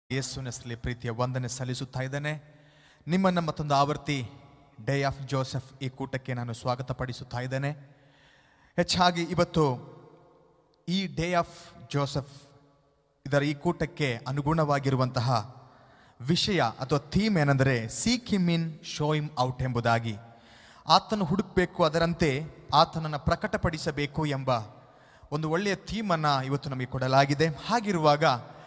ಯೇಸುವಿನ ಹೆಸರಲ್ಲಿ ಪ್ರೀತಿಯ ವಂದನೆ ಸಲ್ಲಿಸುತ್ತಾ ಇದ್ದೇನೆ ನಿಮ್ಮನ್ನು ಮತ್ತೊಂದು ಆವರ್ತಿ ಡೇ ಆಫ್ ಜೋಸೆಫ್ ಈ ಕೂಟಕ್ಕೆ ನಾನು ಸ್ವಾಗತ ಪಡಿಸುತ್ತಾ ಇದ್ದೇನೆ ಹೆಚ್ಚಾಗಿ ಇವತ್ತು ಈ ಡೇ ಆಫ್ ಜೋಸೆಫ್ ಇದರ ಈ ಕೂಟಕ್ಕೆ ಅನುಗುಣವಾಗಿರುವಂತಹ ವಿಷಯ ಅಥವಾ ಥೀಮ್ ಏನೆಂದರೆ seek him in show him out ಎಂಬುದಾಗಿ ಆತನು ಹುಡುಕಬೇಕು ಅದರಂತೆ ಆತನನ್ನು ಪ್ರಕಟಪಡಿಸಬೇಕು ಎಂಬ ಒಂದು ಒಳ್ಳೆಯ ಥೀಮನ್ನು ಇವತ್ತು ನಮಗೆ ಕೊಡಲಾಗಿದೆ ಹಾಗಿರುವಾಗ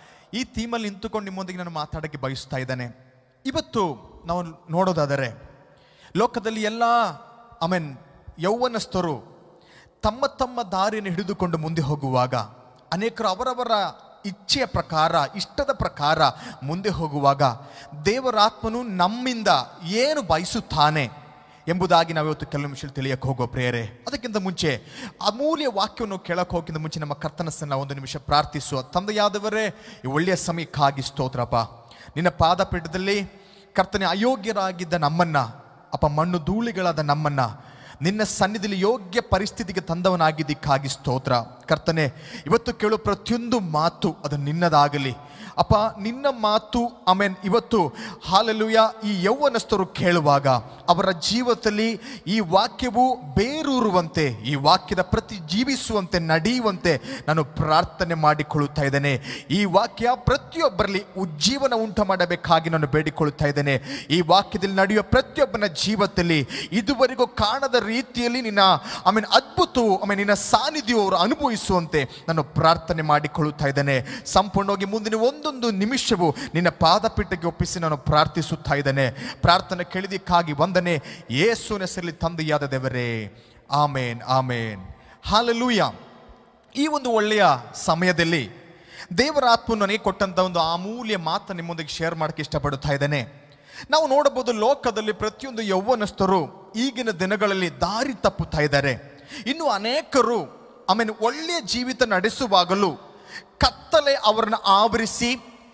ಈ ಥೀಮಲ್ಲಿ ನಿಂತುಕೊಂಡು ನಿಮ್ಮೊಂದಿಗೆ ನಾನು ಮಾತಾಡೋಕ್ಕೆ ಬಯಸ್ತಾ ಇದ್ದೇನೆ ಇವತ್ತು ನಾವು ನೋಡೋದಾದರೆ ಲೋಕದಲ್ಲಿ ಎಲ್ಲ ಐ ಮೀನ್ ಯೌವನಸ್ಥರು ತಮ್ಮ ತಮ್ಮ ದಾರಿಯನ್ನು ಹಿಡಿದುಕೊಂಡು ಮುಂದೆ ಹೋಗುವಾಗ ಅನೇಕರು ಅವರವರ ಇಚ್ಛೆಯ ಪ್ರಕಾರ ಇಷ್ಟದ ಪ್ರಕಾರ ಮುಂದೆ ಹೋಗುವಾಗ ದೇವರಾತ್ಮನು ನಮ್ಮಿಂದ ಏನು ಬಯಸುತ್ತಾನೆ ಎಂಬುದಾಗಿ ನಾವು ಇವತ್ತು ಕೆಲವು ನಿಮಿಷ ತಿಳಿಯಕ್ಕೆ ಹೋಗೋ ಪ್ರೇರೆ ಅದಕ್ಕಿಂತ ಮುಂಚೆ ಅಮೂಲ್ಯ ವಾಕ್ಯವನ್ನು ಕೇಳಕ್ಕೆ ಹೋಗಿಂತ ಮುಂಚೆ ನಮ್ಮ ಕರ್ತನಸ್ಸನ್ನು ಒಂದು ನಿಮಿಷ ಪ್ರಾರ್ಥಿಸುವ ತಂದೆಯಾದವರೇ ಈ ಒಳ್ಳೆಯ ಸಮಯಕ್ಕಾಗಿ ಸ್ತೋತ್ರಪ್ಪ ನಿನ್ನ ಪಾದಪೀಠದಲ್ಲಿ ಕರ್ತನೆ ಅಯೋಗ್ಯರಾಗಿದ್ದ ನಮ್ಮನ್ನ ಅಪ್ಪ ಮಣ್ಣು ಧೂಳಿಗಳಾದ ನಮ್ಮನ್ನ ನಿನ್ನ ಸನ್ನಿಧಿಲಿ ಯೋಗ್ಯ ಪರಿಸ್ಥಿತಿಗೆ ತಂದವನಾಗಿದ್ದಕ್ಕಾಗಿ ಸ್ತೋತ್ರ ಕರ್ತನೆ ಇವತ್ತು ಕೇಳೋ ಪ್ರತಿಯೊಂದು ಮಾತು ಅದು ನಿನ್ನದಾಗಲಿ ಅಪ್ಪ ನಿನ್ನ ಮಾತು ಆಮೇನ್ ಇವತ್ತು ಹಾಲೆಲುಯ ಈ ಯೌವನಸ್ಥರು ಕೇಳುವಾಗ ಅವರ ಜೀವನದಲ್ಲಿ ಈ ವಾಕ್ಯವು ಬೇರೂರುವಂತೆ ಈ ವಾಕ್ಯದ ಪ್ರತಿ ಜೀವಿಸುವಂತೆ ನಡೆಯುವಂತೆ ನಾನು ಪ್ರಾರ್ಥನೆ ಮಾಡಿಕೊಳ್ಳುತ್ತಾ ಇದ್ದೇನೆ ಈ ವಾಕ್ಯ ಪ್ರತಿಯೊಬ್ಬರಲ್ಲಿ ಉಜ್ಜೀವನ ಉಂಟು ಮಾಡಬೇಕಾಗಿ ನಾನು ಬೇಡಿಕೊಳ್ಳುತ್ತಾ ಇದ್ದೇನೆ ಈ ವಾಕ್ಯದಲ್ಲಿ ನಡೆಯುವ ಪ್ರತಿಯೊಬ್ಬನ ಜೀವನದಲ್ಲಿ ಇದುವರೆಗೂ ಕಾಣದ ರೀತಿಯಲ್ಲಿ ನಿನ್ನ ಐ ಮೀನ್ ಅದ್ಭುತವು ಐ ಮೀನ್ ನಿನ್ನ ಸಾನ್ನಿಧ್ಯವು ಅವರು ಅನುಭವಿಸುವಂತೆ ನಾನು ಪ್ರಾರ್ಥನೆ ಮಾಡಿಕೊಳ್ಳುತ್ತಾ ಇದ್ದೇನೆ ಸಂಪೂರ್ಣವಾಗಿ ಮುಂದಿನ ಒಂದೊಂದು ನಿಮಿಷವು ನಿನ್ನ ಪಾದಪೀಠಕ್ಕೆ ಒಪ್ಪಿಸಿ ನಾನು ಪ್ರಾರ್ಥಿಸುತ್ತಾ ಇದ್ದೇನೆ ಪ್ರಾರ್ಥನೆ ಕೇಳಿದಕ್ಕಾಗಿ ವಂದನೆ ಯೇಸುವಿನ ಹೆಸರಲ್ಲಿ ತಂದೆಯಾದ ದೇವರೇ ಆಮೇನ್ ಆಮೇನ್ ಹಾಲಲೂಯ ಈ ಒಂದು ಒಳ್ಳೆಯ ಸಮಯದಲ್ಲಿ ದೇವರ ಆತ್ಮ ನನಗೆ ಕೊಟ್ಟಂತ ಒಂದು ಅಮೂಲ್ಯ ಮಾತು ನಿಮ್ಮೊಂದಿಗೆ ಶೇರ್ ಮಾಡಕ್ಕೆ ಇಷ್ಟಪಡುತ್ತಾ ಇದ್ದೇನೆ ನಾವು ನೋಡಬಹುದು ಲೋಕದಲ್ಲಿ ಪ್ರತಿಯೊಂದು ಯೌವನಸ್ಥರು ಈಗಿನ ದಿನಗಳಲ್ಲಿ ದಾರಿ ತಪ್ಪುತ್ತಾ ಇದ್ದಾರೆ ಇನ್ನು ಅನೇಕರು ಆಮೇಲೆ ಒಳ್ಳೆಯ ಜೀವಿತ ನಡೆಸುವಾಗಲೂ ಕತ್ತಲೆ ಅವರನ್ನು ಆವರಿಸಿ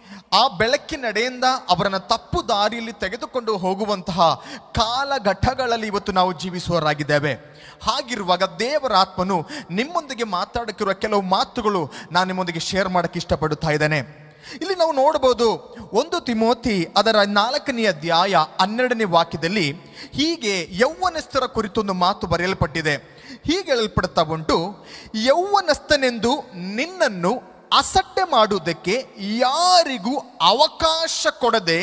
ಆ ಬೆಳಕಿನಡೆಯಿಂದ ಅವರನ್ನು ತಪ್ಪು ದಾರಿಯಲ್ಲಿ ತೆಗೆದುಕೊಂಡು ಹೋಗುವಂತಹ ಕಾಲಘಟ್ಟಗಳಲ್ಲಿ ಇವತ್ತು ನಾವು ಜೀವಿಸುವವರಾಗಿದ್ದೇವೆ ಹಾಗಿರುವಾಗ ದೇವರ ಆತ್ಮನು ನಿಮ್ಮೊಂದಿಗೆ ಮಾತಾಡಕ್ಕಿರುವ ಕೆಲವು ಮಾತುಗಳು ನಾನು ನಿಮ್ಮೊಂದಿಗೆ ಶೇರ್ ಮಾಡಕ್ಕೆ ಇಷ್ಟಪಡುತ್ತಾ ಇದ್ದೇನೆ ಇಲ್ಲಿ ನಾವು ನೋಡಬಹುದು ಒಂದು ತಿಮೋತಿ ಅದರ ನಾಲ್ಕನೇ ಅಧ್ಯಾಯ ಹನ್ನೆರಡನೇ ವಾಕ್ಯದಲ್ಲಿ ಹೀಗೆ ಯೌವನಸ್ಥರ ಕುರಿತೊಂದು ಮಾತು ಬರೆಯಲ್ಪಟ್ಟಿದೆ ಹೀಗೆ ಹೇಳಲ್ಪಡ್ತಾ ಉಂಟು ಯೌವನಸ್ಥನೆಂದು ನಿನ್ನನ್ನು ಅಸಡ್ಡೆ ಮಾಡುವುದಕ್ಕೆ ಯಾರಿಗೂ ಅವಕಾಶ ಕೊಡದೆ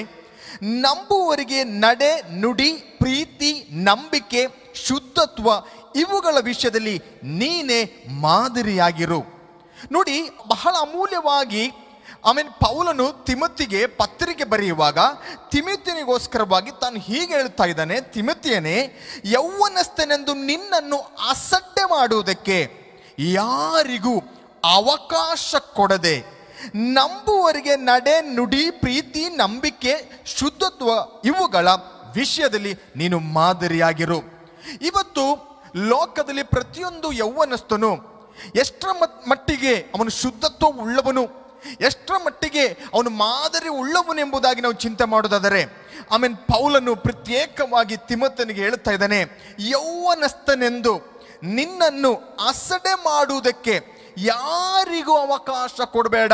ನಂಬುವರಿಗೆ ನಡೆ ನುಡಿ ಪ್ರೀತಿ ನಂಬಿಕೆ ಶುದ್ಧತ್ವ ಇವುಗಳ ವಿಷಯದಲ್ಲಿ ನೀನೇ ಮಾದರಿಯಾಗಿರು ನೋಡಿ ಬಹಳ ಅಮೂಲ್ಯವಾಗಿ ಆಮೇಲೆ ಪೌಲನು ತಿಮತಿಗೆ ಪತ್ರಿಕೆ ಬರೆಯುವಾಗ ತಿಮಿತಿನಿಗೋಸ್ಕರವಾಗಿ ತಾನು ಹೀಗೆ ಹೇಳ್ತಾ ಇದ್ದಾನೆ ತಿಮತಿಯನೇ ಯೌವನಸ್ಥನೆಂದು ನಿನ್ನನ್ನು ಅಸಡ್ಡೆ ಮಾಡುವುದಕ್ಕೆ ಯಾರಿಗೂ ಅವಕಾಶ ಕೊಡದೆ ನಂಬುವರಿಗೆ ನಡೆ ನುಡಿ ಪ್ರೀತಿ ನಂಬಿಕೆ ಶುದ್ಧತ್ವ ಇವುಗಳ ವಿಷಯದಲ್ಲಿ ನೀನು ಮಾದರಿಯಾಗಿರು ಇವತ್ತು ಲೋಕದಲ್ಲಿ ಪ್ರತಿಯೊಂದು ಯೌವನಸ್ಥನು ಎಷ್ಟರ ಮಟ್- ಮಟ್ಟಿಗೆ ಅವನು ಶುದ್ಧತ್ವ ಉಳ್ಳವನು ಎಷ್ಟರ ಮಟ್ಟಿಗೆ ಅವನು ಮಾದರಿ ಉಳ್ಳವನು ಎಂಬುದಾಗಿ ನಾವು ಚಿಂತೆ ಮಾಡೋದಾದರೆ ಆಮೇಲೆ ಪೌಲನು ಪ್ರತ್ಯೇಕವಾಗಿ ತಿಮತನಿಗೆ ಹೇಳ್ತಾ ಇದ್ದಾನೆ ಯೌವನಸ್ಥನೆಂದು ನಿನ್ನನ್ನು ಅಸಡೆ ಮಾಡುವುದಕ್ಕೆ ಯಾರಿಗೂ ಅವಕಾಶ ಕೊಡಬೇಡ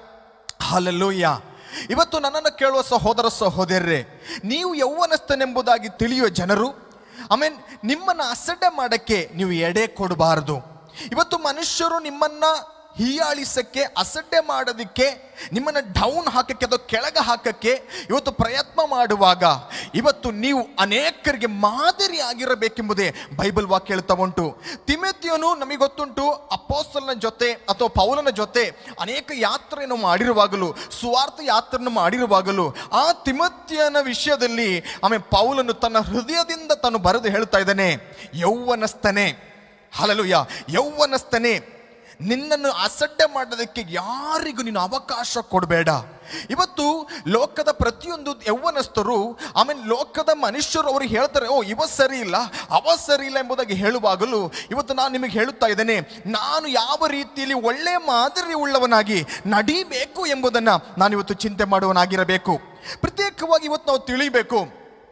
ಹಲಲೂಯ್ಯ ಇವತ್ತು ನನ್ನನ್ನು ಕೇಳುವ ಸಹೋದರ ಸಹೋದರರೇ ನೀವು ಯೌವನಸ್ಥನೆಂಬುದಾಗಿ ತಿಳಿಯುವ ಜನರು ಆಮೇನ್ ನಿಮ್ಮನ್ನು ಅಸಡ್ಡೆ ಮಾಡಕ್ಕೆ ನೀವು ಎಡೆ ಕೊಡಬಾರದು ಇವತ್ತು ಮನುಷ್ಯರು ನಿಮ್ಮನ್ನ ಹೀಯಾಳಿಸಕ್ಕೆ ಅಸಡ್ಡೆ ಮಾಡೋದಕ್ಕೆ ನಿಮ್ಮನ್ನು ಡೌನ್ ಹಾಕಕ್ಕೆ ಅಥವಾ ಕೆಳಗೆ ಹಾಕಕ್ಕೆ ಇವತ್ತು ಪ್ರಯತ್ನ ಮಾಡುವಾಗ ಇವತ್ತು ನೀವು ಅನೇಕರಿಗೆ ಮಾದರಿ ಆಗಿರಬೇಕೆಂಬುದೇ ಬೈಬಲ್ ವಾಕ್ಯ ಹೇಳ್ತಾ ಉಂಟು ತಿಮೆತಿಯನು ನಮಗೆ ಗೊತ್ತುಂಟು ಅಪ್ಪೋಸ್ತಲನ ಜೊತೆ ಅಥವಾ ಪೌಲನ ಜೊತೆ ಅನೇಕ ಯಾತ್ರೆಯನ್ನು ಮಾಡಿರುವಾಗಲೂ ಸುವಾರ್ಥ ಯಾತ್ರೆಯನ್ನು ಮಾಡಿರುವಾಗಲೂ ಆ ತಿಮತಿಯನ ವಿಷಯದಲ್ಲಿ ಆಮೇಲೆ ಪೌಲನು ತನ್ನ ಹೃದಯದಿಂದ ತಾನು ಬರೆದು ಹೇಳ್ತಾ ಇದ್ದಾನೆ ಯೌವನಸ್ಥನೆ ಹಲಲುಯ ಯೌವನಸ್ಥನೆ ನಿನ್ನನ್ನು ಅಸಡ್ಡೆ ಮಾಡೋದಕ್ಕೆ ಯಾರಿಗೂ ನೀನು ಅವಕಾಶ ಕೊಡಬೇಡ ಇವತ್ತು ಲೋಕದ ಪ್ರತಿಯೊಂದು ಯೌವನಸ್ಥರು ಆಮೇಲೆ ಲೋಕದ ಮನುಷ್ಯರು ಅವರು ಹೇಳ್ತಾರೆ ಓ ಇವ ಸರಿ ಇಲ್ಲ ಅವ ಸರಿ ಇಲ್ಲ ಎಂಬುದಾಗಿ ಹೇಳುವಾಗಲೂ ಇವತ್ತು ನಾನು ನಿಮಗೆ ಹೇಳುತ್ತಾ ಇದ್ದೇನೆ ನಾನು ಯಾವ ರೀತಿಯಲ್ಲಿ ಒಳ್ಳೆಯ ಮಾದರಿ ಉಳ್ಳವನಾಗಿ ನಡೀಬೇಕು ಎಂಬುದನ್ನು ನಾನು ಇವತ್ತು ಚಿಂತೆ ಮಾಡುವನಾಗಿರಬೇಕು ಪ್ರತ್ಯೇಕವಾಗಿ ಇವತ್ತು ನಾವು ತಿಳಿಬೇಕು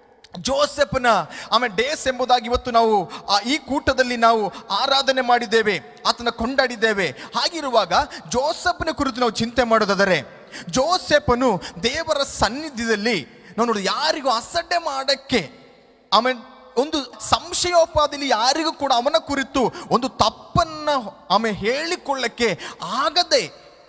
ಜೋಸೆಫ್ನ ಆಮೇಲೆ ಡೇಸ್ ಎಂಬುದಾಗಿ ಇವತ್ತು ನಾವು ಆ ಈ ಕೂಟದಲ್ಲಿ ನಾವು ಆರಾಧನೆ ಮಾಡಿದ್ದೇವೆ ಆತನ ಕೊಂಡಾಡಿದ್ದೇವೆ ಹಾಗಿರುವಾಗ ಜೋಸೆಫ್ನ ಕುರಿತು ನಾವು ಚಿಂತೆ ಮಾಡೋದಾದರೆ ಜೋಸೆಫನು ದೇವರ ಸನ್ನಿಧ್ಯದಲ್ಲಿ ನಾವು ನೋಡಿ ಯಾರಿಗೂ ಅಸಡ್ಡೆ ಮಾಡಕ್ಕೆ ಆಮೇಲೆ ಒಂದು ಸಂಶಯೋಪಾದಿಲಿ ಯಾರಿಗೂ ಕೂಡ ಅವನ ಕುರಿತು ಒಂದು ತಪ್ಪನ್ನ ಆಮೇಲೆ ಹೇಳಿಕೊಳ್ಳಕ್ಕೆ ಆಗದೆ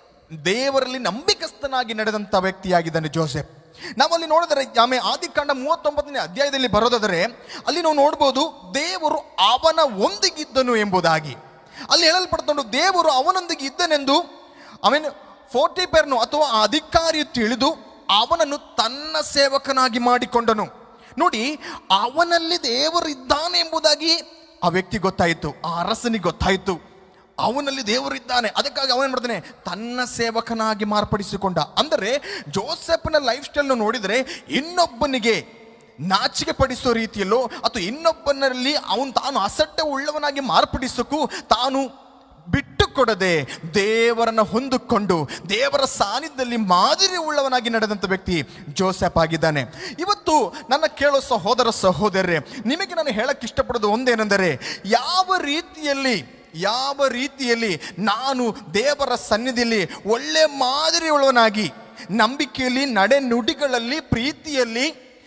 ದೇವರಲ್ಲಿ ನಂಬಿಕಸ್ಥನಾಗಿ ನಡೆದಂಥ ವ್ಯಕ್ತಿಯಾಗಿದ್ದಾನೆ ಜೋಸೆಫ್ ನಾವಲ್ಲಿ ನೋಡಿದರೆ ಆಮೇಲೆ ಆದಿಕಾಂಡ ಮೂವತ್ತೊಂಬತ್ತನೇ ಅಧ್ಯಾಯದಲ್ಲಿ ಬರೋದಾದರೆ ಅಲ್ಲಿ ನಾವು ನೋಡ್ಬೋದು ದೇವರು ಅವನ ಒಂದಿಗಿದ್ದನು ಎಂಬುದಾಗಿ ಅಲ್ಲಿ ಹೇಳಲ್ಪಡ್ಕೊಂಡು ದೇವರು ಅವನೊಂದಿಗೆ ಇದ್ದನೆಂದು ಅವನ ಫೋರ್ಟಿ ಪೇರ್ನು ಅಥವಾ ಆ ಅಧಿಕಾರಿಯು ತಿಳಿದು ಅವನನ್ನು ತನ್ನ ಸೇವಕನಾಗಿ ಮಾಡಿಕೊಂಡನು ನೋಡಿ ಅವನಲ್ಲಿ ದೇವರು ಇದ್ದಾನೆ ಎಂಬುದಾಗಿ ಆ ವ್ಯಕ್ತಿ ಗೊತ್ತಾಯಿತು ಆ ಅರಸನಿಗೆ ಗೊತ್ತಾಯಿತು ಅವನಲ್ಲಿ ದೇವರು ಇದ್ದಾನೆ ಅದಕ್ಕಾಗಿ ಅವನೇನ್ ಮಾಡ್ತಾನೆ ತನ್ನ ಸೇವಕನಾಗಿ ಮಾರ್ಪಡಿಸಿಕೊಂಡ ಅಂದರೆ ಜೋಸೆಫ್ನ ಲೈಫ್ ಸ್ಟೈಲ್ ನೋಡಿದರೆ ಇನ್ನೊಬ್ಬನಿಗೆ ನಾಚಿಕೆ ಪಡಿಸೋ ರೀತಿಯಲ್ಲೋ ಅಥವಾ ಇನ್ನೊಬ್ಬನಲ್ಲಿ ಅವನು ತಾನು ಅಸಡ್ಡೆ ಉಳ್ಳವನಾಗಿ ಮಾರ್ಪಡಿಸಕ್ಕೂ ತಾನು ಬಿಟ್ಟು ಕೊಡದೆ ದೇವರನ್ನ ಹೊಂದಿಕೊಂಡು ದೇವರ ಸಾನ್ನಿಧ್ಯದಲ್ಲಿ ಮಾದರಿ ಉಳ್ಳವನಾಗಿ ನಡೆದಂಥ ವ್ಯಕ್ತಿ ಜೋಸೆಫ್ ಆಗಿದ್ದಾನೆ ಇವತ್ತು ನನ್ನ ಕೇಳೋ ಸಹೋದರ ಸಹೋದರರೇ ನಿಮಗೆ ನಾನು ಹೇಳಕ್ ಇಷ್ಟಪಡೋದು ಒಂದೇನೆಂದರೆ ಯಾವ ರೀತಿಯಲ್ಲಿ ಯಾವ ರೀತಿಯಲ್ಲಿ ನಾನು ದೇವರ ಸನ್ನಿಧಿಯಲ್ಲಿ ಒಳ್ಳೆ ಮಾದರಿ ಉಳ್ಳವನಾಗಿ ನಂಬಿಕೆಯಲ್ಲಿ ನಡೆ ನುಡಿಗಳಲ್ಲಿ ಪ್ರೀತಿಯಲ್ಲಿ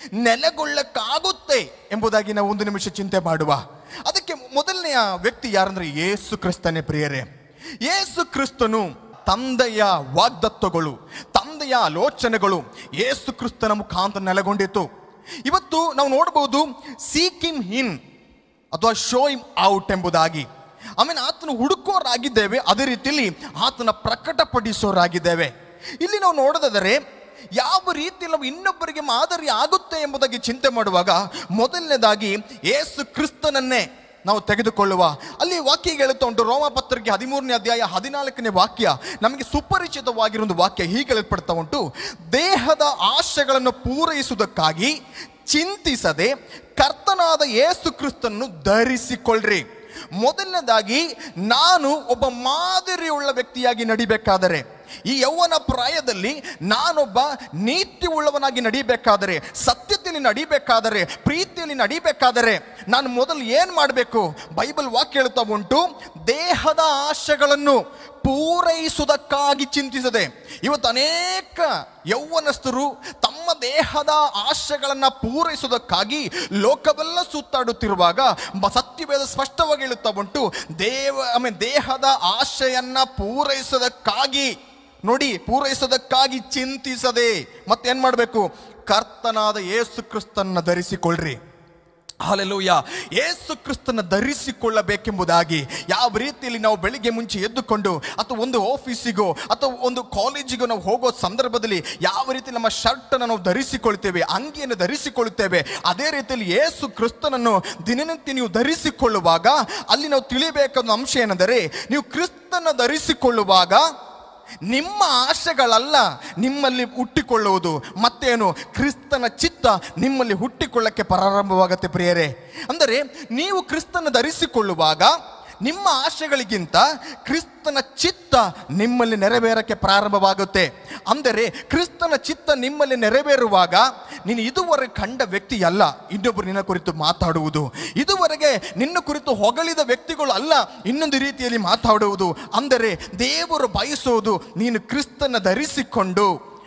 ನೆಲೆಗೊಳ್ಳಕ್ಕಾಗುತ್ತೆ ಎಂಬುದಾಗಿ ನಾವು ಒಂದು ನಿಮಿಷ ಚಿಂತೆ ಮಾಡುವ ಅದಕ್ಕೆ ಮೊದಲನೆಯ ವ್ಯಕ್ತಿ ಯಾರಂದ್ರೆ ಯೇಸು ಕ್ರಿಸ್ತನೇ ಪ್ರಿಯರೇ ಯೇಸು ಕ್ರಿಸ್ತನು ತಂದೆಯ ವಾಗ್ದತ್ವಗಳು ತಂದೆಯ ಆಲೋಚನೆಗಳು ಯೇಸು ಕ್ರಿಸ್ತನ ಮುಖಾಂತರ ನೆಲೆಗೊಂಡಿತು ಇವತ್ತು ನಾವು ನೋಡಬಹುದು ಸೀಕಿಮ್ ಹಿನ್ ಅಥವಾ ಶೋ ಇಮ್ ಔಟ್ ಎಂಬುದಾಗಿ ಆಮೇಲೆ ಆತನ ಹುಡುಕೋರಾಗಿದ್ದೇವೆ ಅದೇ ರೀತಿಯಲ್ಲಿ ಆತನ ಪ್ರಕಟಪಡಿಸೋರಾಗಿದ್ದೇವೆ ಇಲ್ಲಿ ನಾವು ನೋಡೋದಾದರೆ ಯಾವ ರೀತಿ ನಾವು ಇನ್ನೊಬ್ಬರಿಗೆ ಮಾದರಿ ಆಗುತ್ತೆ ಎಂಬುದಾಗಿ ಚಿಂತೆ ಮಾಡುವಾಗ ಮೊದಲನೇದಾಗಿ ಏಸು ಕ್ರಿಸ್ತನನ್ನೇ ನಾವು ತೆಗೆದುಕೊಳ್ಳುವ ಅಲ್ಲಿ ವಾಕ್ಯ ಹೇಳುತ್ತಾ ಉಂಟು ರೋಮ ಪತ್ರಿಕೆ ಹದಿಮೂರನೇ ಅಧ್ಯಾಯ ಹದಿನಾಲ್ಕನೇ ವಾಕ್ಯ ನಮಗೆ ಸುಪರಿಚಿತವಾಗಿರೋ ಒಂದು ವಾಕ್ಯ ಹೀಗೆ ಹೇಳಲ್ಪಡ್ತಾ ಉಂಟು ದೇಹದ ಆಶೆಗಳನ್ನು ಪೂರೈಸುವುದಕ್ಕಾಗಿ ಚಿಂತಿಸದೆ ಕರ್ತನಾದ ಯೇಸು ಕ್ರಿಸ್ತನನ್ನು ಧರಿಸಿಕೊಳ್ಳ್ರಿ ಮೊದಲನೇದಾಗಿ ನಾನು ಒಬ್ಬ ಮಾದರಿಯುಳ್ಳ ವ್ಯಕ್ತಿಯಾಗಿ ನಡಿಬೇಕಾದರೆ ಈ ಯೌವನ ಪ್ರಾಯದಲ್ಲಿ ನಾನೊಬ್ಬ ನೀತಿ ಉಳ್ಳವನಾಗಿ ನಡಿಬೇಕಾದರೆ ಸತ್ಯತೆಯಲ್ಲಿ ನಡಿಬೇಕಾದರೆ ಪ್ರೀತಿಯಲ್ಲಿ ನಡಿಬೇಕಾದರೆ ನಾನು ಮೊದಲು ಏನು ಮಾಡಬೇಕು ಬೈಬಲ್ ವಾಕ್ಯ ಹೇಳ್ತಾ ಉಂಟು ದೇಹದ ಆಶೆಗಳನ್ನು ಪೂರೈಸುವುದಕ್ಕಾಗಿ ಚಿಂತಿಸದೆ ಇವತ್ತು ಅನೇಕ ಯೌವನಸ್ಥರು ತಮ್ಮ ದೇಹದ ಆಶೆಗಳನ್ನು ಪೂರೈಸುವುದಕ್ಕಾಗಿ ಲೋಕವೆಲ್ಲ ಸುತ್ತಾಡುತ್ತಿರುವಾಗ ಬ- ಸತ್ಯವೇದ ಸ್ಪಷ್ಟವಾಗಿ ಹೇಳುತ್ತಾ ಉಂಟು ದೇವ ಆಮೇಲೆ ದೇಹದ ಆಶೆಯನ್ನ ಪೂರೈಸೋದಕ್ಕಾಗಿ ನೋಡಿ ಪೂರೈಸೋದಕ್ಕಾಗಿ ಚಿಂತಿಸದೆ ಮತ್ತೇನ್ ಮಾಡಬೇಕು ಕರ್ತನಾದ ಯೇಸು ಕ್ರಿಸ್ತನ್ನ ಧರಿಸಿಕೊಳ್ಳ್ರಿ ಹಾಲೆಲೂಯ ಯೇಸು ಕ್ರಿಸ್ತನ ಧರಿಸಿಕೊಳ್ಳಬೇಕೆಂಬುದಾಗಿ ಯಾವ ರೀತಿಯಲ್ಲಿ ನಾವು ಬೆಳಿಗ್ಗೆ ಮುಂಚೆ ಎದ್ದುಕೊಂಡು ಅಥವಾ ಒಂದು ಆಫೀಸಿಗೋ ಅಥವಾ ಒಂದು ಕಾಲೇಜಿಗೋ ನಾವು ಹೋಗೋ ಸಂದರ್ಭದಲ್ಲಿ ಯಾವ ರೀತಿ ನಮ್ಮ ಶರ್ಟನ್ನು ನಾವು ಧರಿಸಿಕೊಳ್ತೇವೆ ಅಂಗಿಯನ್ನು ಧರಿಸಿಕೊಳ್ಳುತ್ತೇವೆ ಅದೇ ರೀತಿಯಲ್ಲಿ ಯೇಸು ಕ್ರಿಸ್ತನನ್ನು ದಿನನಿತ್ಯ ನೀವು ಧರಿಸಿಕೊಳ್ಳುವಾಗ ಅಲ್ಲಿ ನಾವು ತಿಳಿಬೇಕಾದ ಅಂಶ ಏನೆಂದರೆ ನೀವು ಕ್ರಿಸ್ತನ ಧರಿಸಿಕೊಳ್ಳುವಾಗ ನಿಮ್ಮ ಆಶೆಗಳಲ್ಲ ನಿಮ್ಮಲ್ಲಿ ಹುಟ್ಟಿಕೊಳ್ಳುವುದು ಮತ್ತೇನು ಕ್ರಿಸ್ತನ ಚಿತ್ತ ನಿಮ್ಮಲ್ಲಿ ಹುಟ್ಟಿಕೊಳ್ಳಕ್ಕೆ ಪ್ರಾರಂಭವಾಗತ್ತೆ ಪ್ರಿಯರೇ ಅಂದರೆ ನೀವು ಕ್ರಿಸ್ತನ ಧರಿಸಿಕೊಳ್ಳುವಾಗ ನಿಮ್ಮ ಆಶೆಗಳಿಗಿಂತ ಕ್ರಿಸ್ತನ ಚಿತ್ತ ನಿಮ್ಮಲ್ಲಿ ನೆರವೇರಕ್ಕೆ ಪ್ರಾರಂಭವಾಗುತ್ತೆ ಅಂದರೆ ಕ್ರಿಸ್ತನ ಚಿತ್ತ ನಿಮ್ಮಲ್ಲಿ ನೆರವೇರುವಾಗ ನೀನು ಇದುವರೆಗೆ ಕಂಡ ವ್ಯಕ್ತಿ ಅಲ್ಲ ಇನ್ನೊಬ್ಬರು ನಿನ್ನ ಕುರಿತು ಮಾತಾಡುವುದು ಇದುವರೆಗೆ ನಿನ್ನ ಕುರಿತು ಹೊಗಳಿದ ವ್ಯಕ್ತಿಗಳು ಅಲ್ಲ ಇನ್ನೊಂದು ರೀತಿಯಲ್ಲಿ ಮಾತಾಡುವುದು ಅಂದರೆ ದೇವರು ಬಯಸುವುದು ನೀನು ಕ್ರಿಸ್ತನ ಧರಿಸಿಕೊಂಡು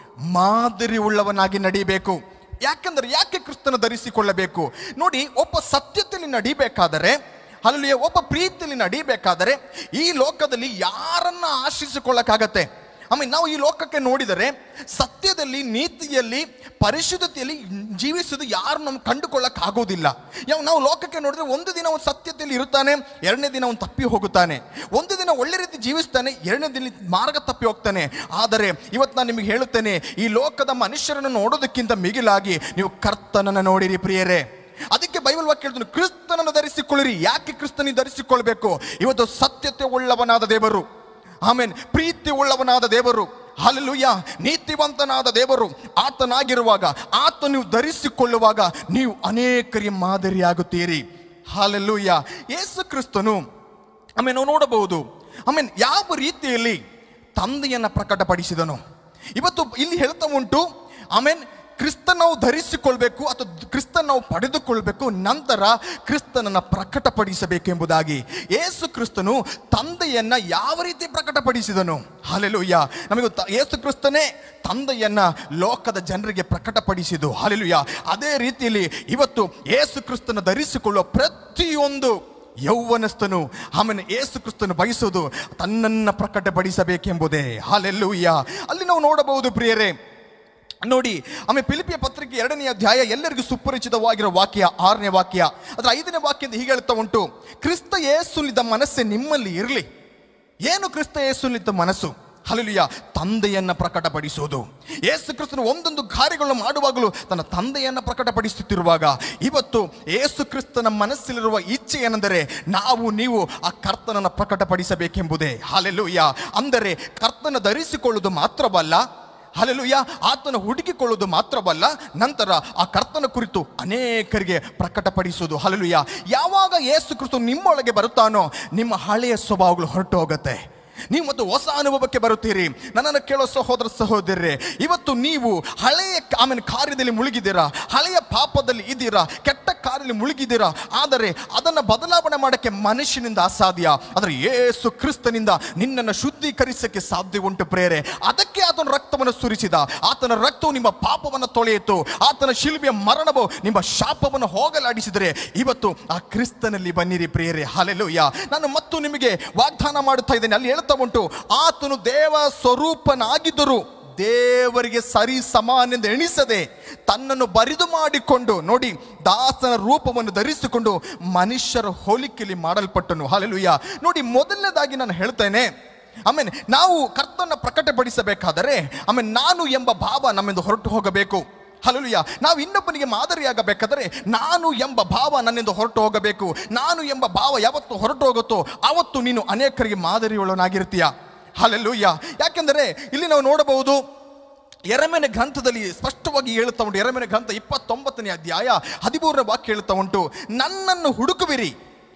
ಮಾದರಿ ಉಳ್ಳವನಾಗಿ ನಡಿಬೇಕು ಯಾಕಂದ್ರೆ ಯಾಕೆ ಕ್ರಿಸ್ತನ ಧರಿಸಿಕೊಳ್ಳಬೇಕು ನೋಡಿ ಒಬ್ಬ ಸತ್ಯತೆಯಲ್ಲಿ ನಡಿಬೇಕಾದರೆ ಅಲ್ಲಿ ಒಬ್ಬ ಪ್ರೀತಿಯಲ್ಲಿ ನಡಿಬೇಕಾದರೆ ಈ ಲೋಕದಲ್ಲಿ ಯಾರನ್ನ ಆಶ್ರಯಿಸಿಕೊಳ್ಳಕ್ಕಾಗತ್ತೆ ಆಮೇಲೆ ನಾವು ಈ ಲೋಕಕ್ಕೆ ನೋಡಿದರೆ ಸತ್ಯದಲ್ಲಿ ನೀತಿಯಲ್ಲಿ ಪರಿಶುದ್ಧತೆಯಲ್ಲಿ ಜೀವಿಸುವುದು ಯಾರು ನಮ್ಗೆ ಕಂಡುಕೊಳ್ಳಕ್ ಆಗೋದಿಲ್ಲ ಯಾವ ನಾವು ಲೋಕಕ್ಕೆ ನೋಡಿದ್ರೆ ಒಂದು ದಿನ ಅವನು ಸತ್ಯತೆಯಲ್ಲಿ ಇರುತ್ತಾನೆ ಎರಡನೇ ದಿನ ಅವನು ತಪ್ಪಿ ಹೋಗುತ್ತಾನೆ ಒಂದು ದಿನ ಒಳ್ಳೆ ರೀತಿ ಜೀವಿಸ್ತಾನೆ ಎರಡನೇ ದಿನ ಮಾರ್ಗ ತಪ್ಪಿ ಹೋಗ್ತಾನೆ ಆದರೆ ಇವತ್ತು ನಾನು ನಿಮಗೆ ಹೇಳುತ್ತೇನೆ ಈ ಲೋಕದ ಮನುಷ್ಯರನ್ನು ನೋಡೋದಕ್ಕಿಂತ ಮಿಗಿಲಾಗಿ ನೀವು ಕರ್ತನನ್ನು ನೋಡಿರಿ ಪ್ರಿಯರೇ ಅದಕ್ಕೆ ಬೈಬಲ್ ವಾಕ್ಯ ಹೇಳ್ತಾನೆ ಕ್ರಿಸ್ತನನ್ನು ಧರಿಸಿಕೊಳ್ಳಿರಿ ಯಾಕೆ ಕ್ರಿಸ್ತನಿಗೆ ಧರಿಸಿಕೊಳ್ಬೇಕು ಇವತ್ತು ಸತ್ಯತೆ ಉಳ್ಳವನಾದ ದೇವರು ಆಮೇನ್ ಪ್ರೀತಿ ಉಳ್ಳವನಾದ ದೇವರು ಹಲಲುಯ್ಯ ನೀತಿವಂತನಾದ ದೇವರು ಆತನಾಗಿರುವಾಗ ಆತ ನೀವು ಧರಿಸಿಕೊಳ್ಳುವಾಗ ನೀವು ಅನೇಕರಿಗೆ ಮಾದರಿಯಾಗುತ್ತೀರಿ ಹಾಲೆಲ್ಲೂಯ್ಯ ಯೇಸು ಕ್ರಿಸ್ತನು ಆಮೇಲೆ ನಾವು ನೋಡಬಹುದು ಆಮೇಲೆ ಯಾವ ರೀತಿಯಲ್ಲಿ ತಂದೆಯನ್ನ ಪ್ರಕಟಪಡಿಸಿದನು ಇವತ್ತು ಇಲ್ಲಿ ಹೇಳ್ತಾ ಉಂಟು ಆಮೇನ್ ಕ್ರಿಸ್ತ ನಾವು ಧರಿಸಿಕೊಳ್ಬೇಕು ಅಥವಾ ಕ್ರಿಸ್ತ ನಾವು ಪಡೆದುಕೊಳ್ಬೇಕು ನಂತರ ಕ್ರಿಸ್ತನನ್ನ ಪ್ರಕಟಪಡಿಸಬೇಕು ಎಂಬುದಾಗಿ ಏಸು ಕ್ರಿಸ್ತನು ತಂದೆಯನ್ನ ಯಾವ ರೀತಿ ಪ್ರಕಟಪಡಿಸಿದನು ಹಾಲೆಲುಯ್ಯ ನಮಗೆ ತ- ಏಸು ಕ್ರಿಸ್ತನೇ ತಂದೆಯನ್ನ ಲೋಕದ ಜನರಿಗೆ ಪ್ರಕಟಪಡಿಸಿದು ಹಾಲೆಲುಯ್ಯ ಅದೇ ರೀತಿಯಲ್ಲಿ ಇವತ್ತು ಏಸು ಕ್ರಿಸ್ತನ ಧರಿಸಿಕೊಳ್ಳುವ ಪ್ರತಿಯೊಂದು ಯೌವನಸ್ಥನು ಆಮೇಲೆ ಏಸು ಕ್ರಿಸ್ತನು ಬಯಸುವುದು ತನ್ನನ್ನು ಪ್ರಕಟಪಡಿಸಬೇಕೆಂಬುದೇ ಹಾಲೆಲ್ಲೂಯ್ಯ ಅಲ್ಲಿ ನಾವು ನೋಡಬಹುದು ಪ್ರಿಯರೇ ನೋಡಿ ಆಮೇಲೆ ಫಿಲಿಪಿಯ ಪತ್ರಿಕೆ ಎರಡನೇ ಅಧ್ಯಾಯ ಎಲ್ಲರಿಗೂ ಸುಪರಿಚಿತವಾಗಿರೋ ವಾಕ್ಯ ಆರನೇ ವಾಕ್ಯ ಅದರ ಐದನೇ ವಾಕ್ಯದಿಂದ ಹೀಗೆ ಹೇಳ್ತಾ ಉಂಟು ಕ್ರಿಸ್ತ ಯೇಸುಲಿದ್ದ ಮನಸ್ಸೆ ನಿಮ್ಮಲ್ಲಿ ಇರಲಿ ಏನು ಕ್ರಿಸ್ತ ಯೇಸುಲಿದ್ದ ಮನಸ್ಸು ಹಲಲಿಯ ತಂದೆಯನ್ನ ಪ್ರಕಟಪಡಿಸುವುದು ಯೇಸು ಕ್ರಿಸ್ತನು ಒಂದೊಂದು ಕಾರ್ಯಗಳನ್ನು ಮಾಡುವಾಗಲೂ ತನ್ನ ತಂದೆಯನ್ನ ಪ್ರಕಟಪಡಿಸುತ್ತಿರುವಾಗ ಇವತ್ತು ಯೇಸು ಕ್ರಿಸ್ತನ ಮನಸ್ಸಲ್ಲಿರುವ ಇಚ್ಛೆ ಏನೆಂದರೆ ನಾವು ನೀವು ಆ ಕರ್ತನನ್ನು ಪ್ರಕಟಪಡಿಸಬೇಕೆಂಬುದೇ ಹಾಲೆಲುಯ್ಯ ಅಂದರೆ ಕರ್ತನ ಧರಿಸಿಕೊಳ್ಳುವುದು ಮಾತ್ರವಲ್ಲ ಹಲಲುಯ್ಯ ಆತನ ಹುಡುಕಿಕೊಳ್ಳುವುದು ಮಾತ್ರವಲ್ಲ ನಂತರ ಆ ಕರ್ತನ ಕುರಿತು ಅನೇಕರಿಗೆ ಪ್ರಕಟಪಡಿಸುವುದು ಹಲಲುಯ್ಯ ಯಾವಾಗ ಯೇಸು ಕ್ರಿಸ್ತು ನಿಮ್ಮೊಳಗೆ ಬರುತ್ತಾನೋ ನಿಮ್ಮ ಹಳೆಯ ಸ್ವಭಾವಗಳು ಹೊರಟು ಹೋಗುತ್ತೆ ನೀವು ಮತ್ತು ಹೊಸ ಅನುಭವಕ್ಕೆ ಬರುತ್ತೀರಿ ನನ್ನನ್ನು ಕೇಳೋ ಸಹೋದರ ಸಹೋದರರೇ ಇವತ್ತು ನೀವು ಹಳೆಯ ಆಮೇಲೆ ಕಾರ್ಯದಲ್ಲಿ ಮುಳುಗಿದ್ದೀರಾ ಹಳೆಯ ಪಾಪದಲ್ಲಿ ಇದ್ದೀರಾ ಕೆಟ್ಟ ಕಾರ್ಯದಲ್ಲಿ ಮುಳುಗಿದ್ದೀರಾ ಆದರೆ ಅದನ್ನು ಬದಲಾವಣೆ ಮಾಡೋಕ್ಕೆ ಮನುಷ್ಯನಿಂದ ಅಸಾಧ್ಯ ಆದರೆ ಏಸು ಕ್ರಿಸ್ತನಿಂದ ನಿನ್ನನ್ನು ಶುದ್ಧೀಕರಿಸಕ್ಕೆ ಸಾಧ್ಯ ಉಂಟು ಪ್ರೇರೆ ಅದಕ್ಕೆ ಆತನ ರಕ್ತವನ್ನು ಸುರಿಸಿದ ಆತನ ರಕ್ತವು ನಿಮ್ಮ ಪಾಪವನ್ನು ತೊಳೆಯಿತು ಆತನ ಶಿಲ್ಬೆಯ ಮರಣವು ನಿಮ್ಮ ಶಾಪವನ್ನು ಹೋಗಲಾಡಿಸಿದರೆ ಇವತ್ತು ಆ ಕ್ರಿಸ್ತನಲ್ಲಿ ಬನ್ನಿರಿ ಪ್ರಿಯರೇ ಹಾಲೆಲುಯ್ಯ ನಾನು ಮತ್ತು ನಿಮಗೆ ವಾಗ್ದಾನ ಮಾಡುತ್ತಾ ಇದ್ದೇನೆ ಅಲ್ಲಿ ಹೇಳ್ತಾ ಉಂಟು ಆತನು ದೇವ ಸ್ವರೂಪನಾಗಿದ್ದರು ದೇವರಿಗೆ ಸರಿ ಸಮಾನೆಂದು ಎಣಿಸದೆ ತನ್ನನ್ನು ಬರಿದು ಮಾಡಿಕೊಂಡು ನೋಡಿ ದಾಸನ ರೂಪವನ್ನು ಧರಿಸಿಕೊಂಡು ಮನುಷ್ಯರ ಹೋಲಿಕೆಯಲ್ಲಿ ಮಾಡಲ್ಪಟ್ಟನು ಹಾಲೆಲುಯ್ಯ ನೋಡಿ ಮೊದಲನೇದಾಗಿ ನಾನು ಹೇಳ್ತೇನೆ ಆಮೇಲೆ ನಾವು ಕರ್ತನ ಪ್ರಕಟಪಡಿಸಬೇಕಾದರೆ ಆಮೇಲೆ ನಾನು ಎಂಬ ಭಾವ ನಮ್ಮಿಂದ ಹೊರಟು ಹೋಗಬೇಕು ಹಲಲುಯ್ಯ ನಾವು ಇನ್ನೊಬ್ಬನಿಗೆ ಮಾದರಿಯಾಗಬೇಕಾದರೆ ನಾನು ಎಂಬ ಭಾವ ನನ್ನಿಂದ ಹೊರಟು ಹೋಗಬೇಕು ನಾನು ಎಂಬ ಭಾವ ಯಾವತ್ತು ಹೊರಟು ಹೋಗುತ್ತೋ ಆವತ್ತು ನೀನು ಅನೇಕರಿಗೆ ಮಾದರಿಯುಳ್ಳನಾಗಿರ್ತೀಯ ಹಲಲುಯ್ಯ ಯಾಕೆಂದರೆ ಇಲ್ಲಿ ನಾವು ನೋಡಬಹುದು ಎರಮನೆ ಗ್ರಂಥದಲ್ಲಿ ಸ್ಪಷ್ಟವಾಗಿ ಹೇಳುತ್ತಾ ಉಂಟು ಎರಮನೆ ಗ್ರಂಥ ಇಪ್ಪತ್ತೊಂಬತ್ತನೇ ಅಧ್ಯಾಯ ಹದಿಮೂರನೇ ವಾಕ್ಯ ಹೇಳುತ್ತಾ ಉಂಟು ನನ್ನನ್ನು ಹುಡುಕುವಿರಿ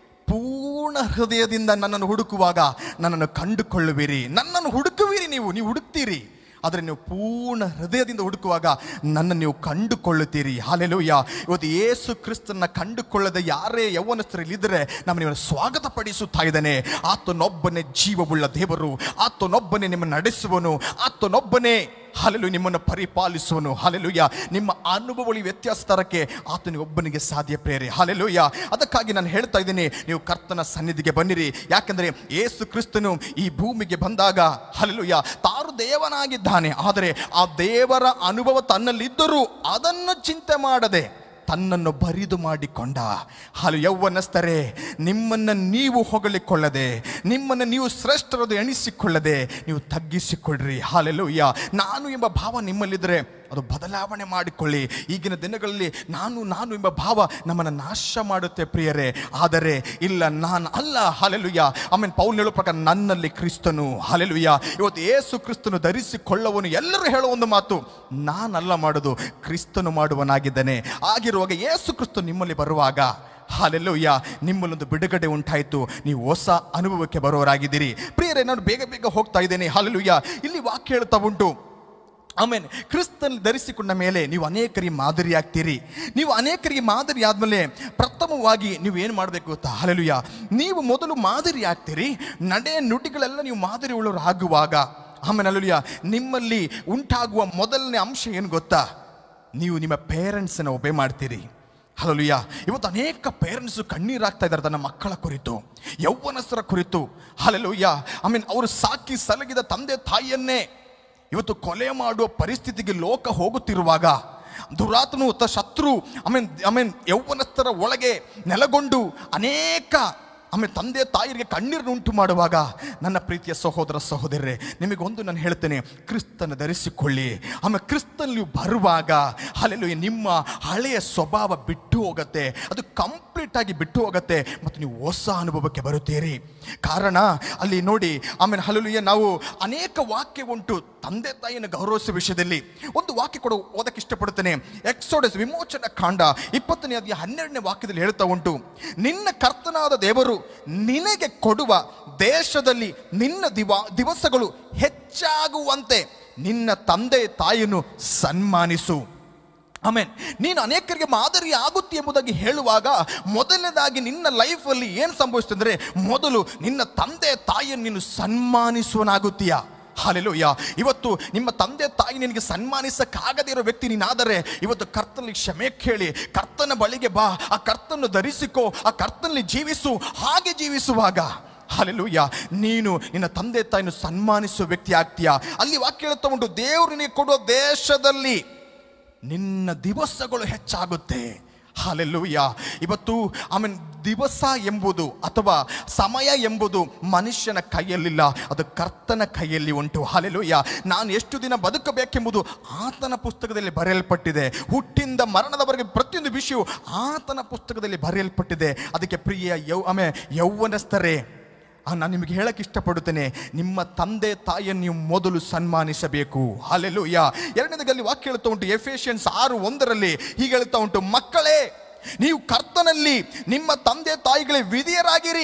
ಪೂರ್ಣ ಹೃದಯದಿಂದ ನನ್ನನ್ನು ಹುಡುಕುವಾಗ ನನ್ನನ್ನು ಕಂಡುಕೊಳ್ಳುವಿರಿ ನನ್ನನ್ನು ಹುಡುಕುವಿರಿ ನೀವು ನೀವು ಹುಡುಕ್ತೀರಿ ಆದರೆ ನೀವು ಪೂರ್ಣ ಹೃದಯದಿಂದ ಹುಡುಕುವಾಗ ನನ್ನನ್ನು ನೀವು ಕಂಡುಕೊಳ್ಳುತ್ತೀರಿ ಹಾಲೆಲೂಯ್ಯ ಇವತ್ತು ಯೇಸು ಕ್ರಿಸ್ತನ ಕಂಡುಕೊಳ್ಳದೆ ಯಾರೇ ಯೌವನಸ್ಥರಲ್ಲಿದ್ದರೆ ನಮ್ಮ ನೀವು ಸ್ವಾಗತ ಪಡಿಸುತ್ತಾ ಇದ್ದಾನೆ ಆತನೊಬ್ಬನೇ ಜೀವವುಳ್ಳ ದೇವರು ಆತನೊಬ್ಬನೇ ನಿಮ್ಮನ್ನು ನಡೆಸುವನು ಆತನೊಬ್ಬನೇ ಹಲಲು ನಿಮ್ಮನ್ನು ಪರಿಪಾಲಿಸುವನು ಹಲಲುಯ್ಯ ನಿಮ್ಮ ಅನುಭವಗಳು ವ್ಯತ್ಯಾಸ ತರಕ್ಕೆ ಆತನಿಗೆ ಒಬ್ಬನಿಗೆ ಸಾಧ್ಯ ಪ್ರೇರೆ ಹಲಲುಯ್ಯ ಅದಕ್ಕಾಗಿ ನಾನು ಹೇಳ್ತಾ ಇದ್ದೀನಿ ನೀವು ಕರ್ತನ ಸನ್ನಿಧಿಗೆ ಬನ್ನಿರಿ ಯಾಕಂದರೆ ಏಸು ಕ್ರಿಸ್ತನು ಈ ಭೂಮಿಗೆ ಬಂದಾಗ ಹಲಲುಯ್ಯ ತಾರು ದೇವನಾಗಿದ್ದಾನೆ ಆದರೆ ಆ ದೇವರ ಅನುಭವ ತನ್ನಲ್ಲಿದ್ದರೂ ಅದನ್ನು ಚಿಂತೆ ಮಾಡದೆ ತನ್ನನ್ನು ಬರಿದು ಮಾಡಿಕೊಂಡ ಹಾಲು ಯೌವನಸ್ಥರೇ ನಿಮ್ಮನ್ನು ನೀವು ಹೊಗಳಿಕೊಳ್ಳದೆ ನಿಮ್ಮನ್ನು ನೀವು ಶ್ರೇಷ್ಠರದು ಎಣಿಸಿಕೊಳ್ಳದೆ ನೀವು ತಗ್ಗಿಸಿಕೊಳ್ಳ್ರಿ ಹಾಲೆಲುಯ್ಯ ನಾನು ಎಂಬ ಭಾವ ನಿಮ್ಮಲ್ಲಿದ್ದರೆ ಅದು ಬದಲಾವಣೆ ಮಾಡಿಕೊಳ್ಳಿ ಈಗಿನ ದಿನಗಳಲ್ಲಿ ನಾನು ನಾನು ಎಂಬ ಭಾವ ನಮ್ಮನ್ನು ನಾಶ ಮಾಡುತ್ತೆ ಪ್ರಿಯರೇ ಆದರೆ ಇಲ್ಲ ನಾನು ಅಲ್ಲ ಹಾಲೆಲುಯ್ಯ ಆಮೇಲೆ ಪೌಲ್ ಹೇಳೋ ಪ್ರಕಾರ ನನ್ನಲ್ಲಿ ಕ್ರಿಸ್ತನು ಹಾಲೆಲುಯ್ಯ ಇವತ್ತು ಏಸು ಕ್ರಿಸ್ತನು ಧರಿಸಿಕೊಳ್ಳುವನು ಎಲ್ಲರೂ ಹೇಳೋ ಒಂದು ಮಾತು ನಾನಲ್ಲ ಮಾಡೋದು ಕ್ರಿಸ್ತನು ಮಾಡುವನಾಗಿದ್ದಾನೆ ಆಗಿರುವಾಗ ಏಸು ಕ್ರಿಸ್ತು ನಿಮ್ಮಲ್ಲಿ ಬರುವಾಗ ಹಾಲೆಲ್ಲೂಯ್ಯ ನಿಮ್ಮಲ್ಲೊಂದು ಬಿಡುಗಡೆ ಉಂಟಾಯಿತು ನೀವು ಹೊಸ ಅನುಭವಕ್ಕೆ ಬರೋರಾಗಿದ್ದೀರಿ ಪ್ರಿಯರೇ ನಾನು ಬೇಗ ಬೇಗ ಹೋಗ್ತಾ ಇದ್ದೇನೆ ಹಾಲೆಲ್ಲೂಯ್ಯ ಇಲ್ಲಿ ವಾಕ್ಯ ಹೇಳ್ತಾ ಉಂಟು ಆಮೇಲೆ ಕ್ರಿಸ್ತನ್ ಧರಿಸಿಕೊಂಡ ಮೇಲೆ ನೀವು ಅನೇಕರಿಗೆ ಮಾದರಿ ಆಗ್ತೀರಿ ನೀವು ಅನೇಕರಿಗೆ ಮಾದರಿ ಆದಮೇಲೆ ಪ್ರಥಮವಾಗಿ ನೀವು ಏನು ಮಾಡಬೇಕು ಗೊತ್ತಾ ಹಲಲುಯ್ಯ ನೀವು ಮೊದಲು ಮಾದರಿ ಆಗ್ತೀರಿ ನಡೆ ನುಡಿಗಳೆಲ್ಲ ನೀವು ಮಾದರಿ ಉಳ್ಳವರು ಆಗುವಾಗ ಆಮೇಲೆ ಅಲ್ಲುಯ್ಯ ನಿಮ್ಮಲ್ಲಿ ಉಂಟಾಗುವ ಮೊದಲನೇ ಅಂಶ ಏನು ಗೊತ್ತಾ ನೀವು ನಿಮ್ಮ ಪೇರೆಂಟ್ಸನ್ನು ಒಬೆ ಮಾಡ್ತೀರಿ ಹಲಲುಯ್ಯ ಇವತ್ತು ಅನೇಕ ಪೇರೆಂಟ್ಸು ಕಣ್ಣೀರಾಗ್ತಾ ಇದ್ದಾರೆ ತನ್ನ ಮಕ್ಕಳ ಕುರಿತು ಯೌವನಸ್ಥರ ಕುರಿತು ಹಲಲುಯ್ಯ ಆಮೇಲೆ ಅವರು ಸಾಕಿ ಸಲಗಿದ ತಂದೆ ತಾಯಿಯನ್ನೇ ಇವತ್ತು ಕೊಲೆ ಮಾಡುವ ಪರಿಸ್ಥಿತಿಗೆ ಲೋಕ ಹೋಗುತ್ತಿರುವಾಗ ದುರಾತ್ಮನು ತ ಶತ್ರು ಆಮೇನ್ ಆಮೇನ್ ಯೌವನಸ್ಥರ ಒಳಗೆ ನೆಲಗೊಂಡು ಅನೇಕ ಆಮೇಲೆ ತಂದೆ ತಾಯಿಗೆ ಕಣ್ಣೀರನ್ನು ಉಂಟು ಮಾಡುವಾಗ ನನ್ನ ಪ್ರೀತಿಯ ಸಹೋದರ ಸಹೋದರರೇ ನಿಮಗೊಂದು ನಾನು ಹೇಳ್ತೇನೆ ಕ್ರಿಸ್ತನ ಧರಿಸಿಕೊಳ್ಳಿ ಆಮೇಲೆ ಕ್ರಿಸ್ತನ್ ನೀವು ಬರುವಾಗ ಅಲ್ಲೆಲ್ಲೂ ನಿಮ್ಮ ಹಳೆಯ ಸ್ವಭಾವ ಬಿಟ್ಟು ಹೋಗುತ್ತೆ ಅದು ಕಂಪ್ಲೀಟ್ ಆಗಿ ಬಿಟ್ಟು ಹೋಗುತ್ತೆ ಮತ್ತು ನೀವು ಹೊಸ ಅನುಭವಕ್ಕೆ ಬರುತ್ತೀರಿ ಕಾರಣ ಅಲ್ಲಿ ನೋಡಿ ಆಮೇಲೆ ಹಲಲುಯ್ಯ ನಾವು ಅನೇಕ ವಾಕ್ಯ ಉಂಟು ತಂದೆ ತಾಯಿಯನ್ನು ಗೌರವಿಸುವ ವಿಷಯದಲ್ಲಿ ಒಂದು ವಾಕ್ಯ ಕೂಡ ಓದಕ್ಕೆ ಇಷ್ಟಪಡುತ್ತೇನೆ ಎಕ್ಸೋಡಸ್ ವಿಮೋಚನ ಕಾಂಡ ಇಪ್ಪತ್ತನೇ ಅಧ್ಯಾಯ ಹನ್ನೆರಡನೇ ವಾಕ್ಯದಲ್ಲಿ ಹೇಳ್ತಾ ಉಂಟು ನಿನ್ನ ಕರ್ತನಾದ ದೇವರು ನಿನಗೆ ಕೊಡುವ ದೇಶದಲ್ಲಿ ನಿನ್ನ ದಿವ ದಿವಸಗಳು ಹೆಚ್ಚಾಗುವಂತೆ ನಿನ್ನ ತಂದೆ ತಾಯಿಯನ್ನು ಸನ್ಮಾನಿಸು ಆಮೇನ್ ನೀನು ಅನೇಕರಿಗೆ ಮಾದರಿ ಆಗುತ್ತಿ ಎಂಬುದಾಗಿ ಹೇಳುವಾಗ ಮೊದಲನೇದಾಗಿ ನಿನ್ನ ಲೈಫಲ್ಲಿ ಏನು ಸಂಭವಿಸ್ತದೆ ಅಂದರೆ ಮೊದಲು ನಿನ್ನ ತಂದೆ ತಾಯಿಯನ್ನು ನೀನು ಸನ್ಮಾನಿಸುವನಾಗುತ್ತೀಯ ಹಾಲೆಲೂಯ ಇವತ್ತು ನಿಮ್ಮ ತಂದೆ ತಾಯಿ ನಿನಗೆ ಸನ್ಮಾನಿಸಕ್ಕಾಗದೇ ಇರೋ ವ್ಯಕ್ತಿ ನೀನಾದರೆ ಇವತ್ತು ಕರ್ತನಲ್ಲಿ ಕ್ಷಮೆ ಕೇಳಿ ಕರ್ತನ ಬಳಿಗೆ ಬಾ ಆ ಕರ್ತನ್ನು ಧರಿಸಿಕೋ ಆ ಕರ್ತನಲ್ಲಿ ಜೀವಿಸು ಹಾಗೆ ಜೀವಿಸುವಾಗ ಹಾಲೆಲೂಯ ನೀನು ನಿನ್ನ ತಂದೆ ತಾಯಿಯನ್ನು ಸನ್ಮಾನಿಸುವ ವ್ಯಕ್ತಿ ಆಗ್ತೀಯಾ ಅಲ್ಲಿ ವಾಕ್ಯ ಹೇಳ್ತಾ ಉಂಟು ದೇವರು ನಿನಗೆ ಕೊಡುವ ದೇಶದಲ್ಲಿ ನಿನ್ನ ದಿವಸಗಳು ಹೆಚ್ಚಾಗುತ್ತೆ ಹಾಲೆಲ್ಲೂಯ್ಯ ಇವತ್ತು ಆಮೇಲೆ ದಿವಸ ಎಂಬುದು ಅಥವಾ ಸಮಯ ಎಂಬುದು ಮನುಷ್ಯನ ಕೈಯಲ್ಲಿಲ್ಲ ಅದು ಕರ್ತನ ಕೈಯಲ್ಲಿ ಉಂಟು ಹಾಲೆಲೂಯ್ಯ ನಾನು ಎಷ್ಟು ದಿನ ಬದುಕಬೇಕೆಂಬುದು ಆತನ ಪುಸ್ತಕದಲ್ಲಿ ಬರೆಯಲ್ಪಟ್ಟಿದೆ ಹುಟ್ಟಿಂದ ಮರಣದವರೆಗೆ ಪ್ರತಿಯೊಂದು ವಿಷಯವು ಆತನ ಪುಸ್ತಕದಲ್ಲಿ ಬರೆಯಲ್ಪಟ್ಟಿದೆ ಅದಕ್ಕೆ ಪ್ರಿಯ ಯೌ ಆಮೆ ಯೌವನಸ್ಥರೇ ಆ, ನಾನು ನಿಮಗೆ ಹೇಳಕ್ಕೆ ಇಷ್ಟಪಡುತ್ತೇನೆ ನಿಮ್ಮ ತಂದೆ ತಾಯಿಯನ್ನು ನೀವು ಮೊದಲು ಸನ್ಮಾನಿಸಬೇಕು ಹಾಲೆಲೂಯ ಎರಡನೇದಾಗಲ್ಲಿ ವಾಕ್ಯ ಹೇಳ್ತಾ ಉಂಟು ಎಫೇಷಿಯನ್ಸ್ ಆರು ಒಂದರಲ್ಲಿ ಹೀಗೆ ಹೇಳ್ತಾ ಉಂಟು ಮಕ್ಕಳೇ ನೀವು ಕರ್ತನಲ್ಲಿ ನಿಮ್ಮ ತಂದೆ ತಾಯಿಗಳೇ ವಿಧಿಯರಾಗಿರಿ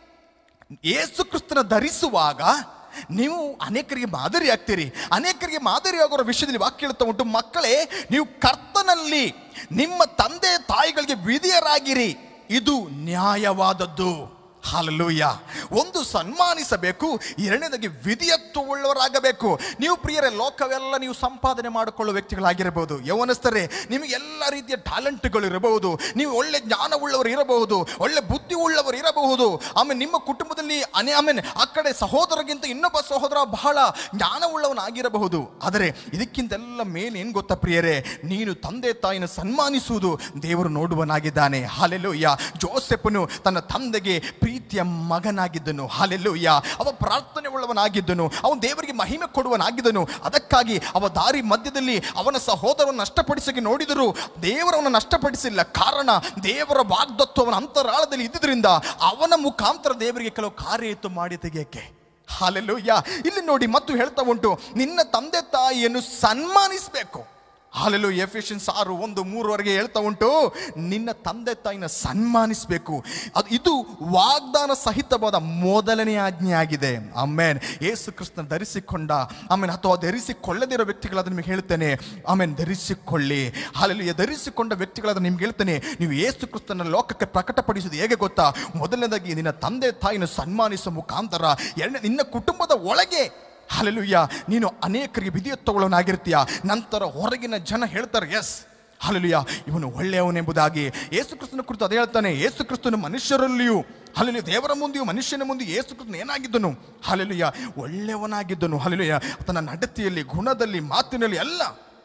ಯೇಸು ಕ್ರಿಸ್ತನ ಧರಿಸುವಾಗ ನೀವು ಅನೇಕರಿಗೆ ಮಾದರಿ ಆಗ್ತೀರಿ ಅನೇಕರಿಗೆ ಮಾದರಿ ಆಗೋರ ವಿಷಯದಲ್ಲಿ ವಾಕ್ಯ ಹೇಳ್ತಾ ಉಂಟು ಮಕ್ಕಳೇ ನೀವು ಕರ್ತನಲ್ಲಿ ನಿಮ್ಮ ತಂದೆ ತಾಯಿಗಳಿಗೆ ವಿಧಿಯರಾಗಿರಿ ಇದು ನ್ಯಾಯವಾದದ್ದು ಹಾಲಲೂಯ ಒಂದು ಸನ್ಮಾನಿಸಬೇಕು ಎರಡನೇದಾಗಿ ವಿಧಿಯತ್ವವುಳ್ಳವರಾಗಬೇಕು ನೀವು ಪ್ರಿಯರೇ ಲೋಕವೆಲ್ಲ ನೀವು ಸಂಪಾದನೆ ಮಾಡಿಕೊಳ್ಳುವ ವ್ಯಕ್ತಿಗಳಾಗಿರಬಹುದು ಯೌವನಸ್ಥರೇ ನಿಮಗೆ ಎಲ್ಲ ರೀತಿಯ ಟ್ಯಾಲೆಂಟ್ಗಳು ಇರಬಹುದು ನೀವು ಒಳ್ಳೆ ಜ್ಞಾನವುಳ್ಳವರು ಇರಬಹುದು ಒಳ್ಳೆ ಬುದ್ಧಿ ಉಳ್ಳವರು ಇರಬಹುದು ಆಮೇಲೆ ನಿಮ್ಮ ಕುಟುಂಬದಲ್ಲಿ ಅನೇ ಆಮೇಲೆ ಆ ಕಡೆ ಸಹೋದರಗಿಂತ ಇನ್ನೊಬ್ಬ ಸಹೋದರ ಬಹಳ ಜ್ಞಾನವುಳ್ಳವನಾಗಿರಬಹುದು ಆದರೆ ಇದಕ್ಕಿಂತೆಲ್ಲ ಮೇಲೆ ಏನು ಗೊತ್ತಾ ಪ್ರಿಯರೇ ನೀನು ತಂದೆ ತಾಯಿನ ಸನ್ಮಾನಿಸುವುದು ದೇವರು ನೋಡುವನಾಗಿದ್ದಾನೆ ಹಾಲೆಲೂಯ್ಯ ಜೋಸೆಫನು ತನ್ನ ತಂದೆಗೆ ಪ್ರೀತಿಯ ಮಗನಾಗಿದ್ದನು ಹಾಲೆಲೂಯ್ಯ ಅವ ಪ್ರಾರ್ಥನೆ ಉಳ್ಳವನಾಗಿದ್ದನು ಅವನು ದೇವರಿಗೆ ಮಹಿಮೆ ಕೊಡುವನಾಗಿದ್ದನು ಅದಕ್ಕಾಗಿ ಅವ ದಾರಿ ಮಧ್ಯದಲ್ಲಿ ಅವನ ಸಹೋದರವನ್ನು ನಷ್ಟಪಡಿಸಕ್ಕೆ ನೋಡಿದರು ದೇವರವನ್ನ ನಷ್ಟಪಡಿಸಿಲ್ಲ ಕಾರಣ ದೇವರ ವಾಗ್ದತ್ವ ಅವನ ಅಂತರಾಳದಲ್ಲಿ ಇದ್ದುದರಿಂದ ಅವನ ಮುಖಾಂತರ ದೇವರಿಗೆ ಕೆಲವು ಕಾರ್ಯ ಮಾಡಿ ತೆಗೆಯಕ್ಕೆ ಹಾಲೆಲೂಯ್ಯ ಇಲ್ಲಿ ನೋಡಿ ಮತ್ತು ಹೇಳ್ತಾ ಉಂಟು ನಿನ್ನ ತಂದೆ ತಾಯಿಯನ್ನು ಸನ್ಮಾನಿಸಬೇಕು ಹಾಲೆಲು ಎಫಿಷಿಯನ್ಸ್ ಆರು ಒಂದು ಮೂರುವರೆಗೆ ಹೇಳ್ತಾ ಉಂಟು ನಿನ್ನ ತಂದೆ ತಾಯಿನ ಸನ್ಮಾನಿಸಬೇಕು ಅದು ಇದು ವಾಗ್ದಾನ ಸಹಿತವಾದ ಮೊದಲನೇ ಆಜ್ಞೆ ಆಗಿದೆ ಆಮೇನ್ ಯೇಸು ಕ್ರಿಸ್ತನ ಧರಿಸಿಕೊಂಡ ಆಮೇಲೆ ಅಥವಾ ಧರಿಸಿಕೊಳ್ಳದಿರೋ ವ್ಯಕ್ತಿಗಳಾದ ನಿಮಗೆ ಹೇಳ್ತೇನೆ ಆಮೇಲೆ ಧರಿಸಿಕೊಳ್ಳಿ ಹಾಲೆಲು ಧರಿಸಿಕೊಂಡ ವ್ಯಕ್ತಿಗಳಾದ ನಿಮ್ಗೆ ಹೇಳ್ತೇನೆ ನೀವು ಯೇಸು ಕ್ರಿಸ್ತನ ಲೋಕಕ್ಕೆ ಪ್ರಕಟಪಡಿಸುವುದು ಹೇಗೆ ಗೊತ್ತಾ ಮೊದಲನೇದಾಗಿ ನಿನ್ನ ತಂದೆ ತಾಯಿನ ಸನ್ಮಾನಿಸುವ ಮುಖಾಂತರ ಎರಡನೇ ನಿನ್ನ ಕುಟುಂಬದ ಒಳಗೆ ಹಾಲೆಲುಯ್ಯ ನೀನು ಅನೇಕರಿಗೆ ವಿಧಿಯತ್ತುಗಳನ್ನಾಗಿರ್ತೀಯ ನಂತರ ಹೊರಗಿನ ಜನ ಹೇಳ್ತಾರೆ ಎಸ್ ಹಾಲೆಲುಯ್ಯ ಇವನು ಒಳ್ಳೆಯವನೆಂಬುದಾಗಿ ಯೇಸು ಕ್ರಿಸ್ತನ ಕುರಿತು ಅದೇ ಹೇಳ್ತಾನೆ ಯೇಸು ಕ್ರಿಸ್ತನ ಮನುಷ್ಯರಲ್ಲಿಯೂ ಹಾಲೆಲು ದೇವರ ಮುಂದೆಯೂ ಮನುಷ್ಯನ ಮುಂದೆ ಯೇಸು ಕ್ರಿಸ್ತನ ಏನಾಗಿದ್ದನು ಹಾಲೆಲುಯ್ಯ ಒಳ್ಳೆಯವನಾಗಿದ್ದನು ಹಾಲೆಲುಯ್ಯ ತನ್ನ ನಡತೆಯಲ್ಲಿ ಗುಣದಲ್ಲಿ ಮಾತಿನಲ್ಲಿ ಎಲ್ಲ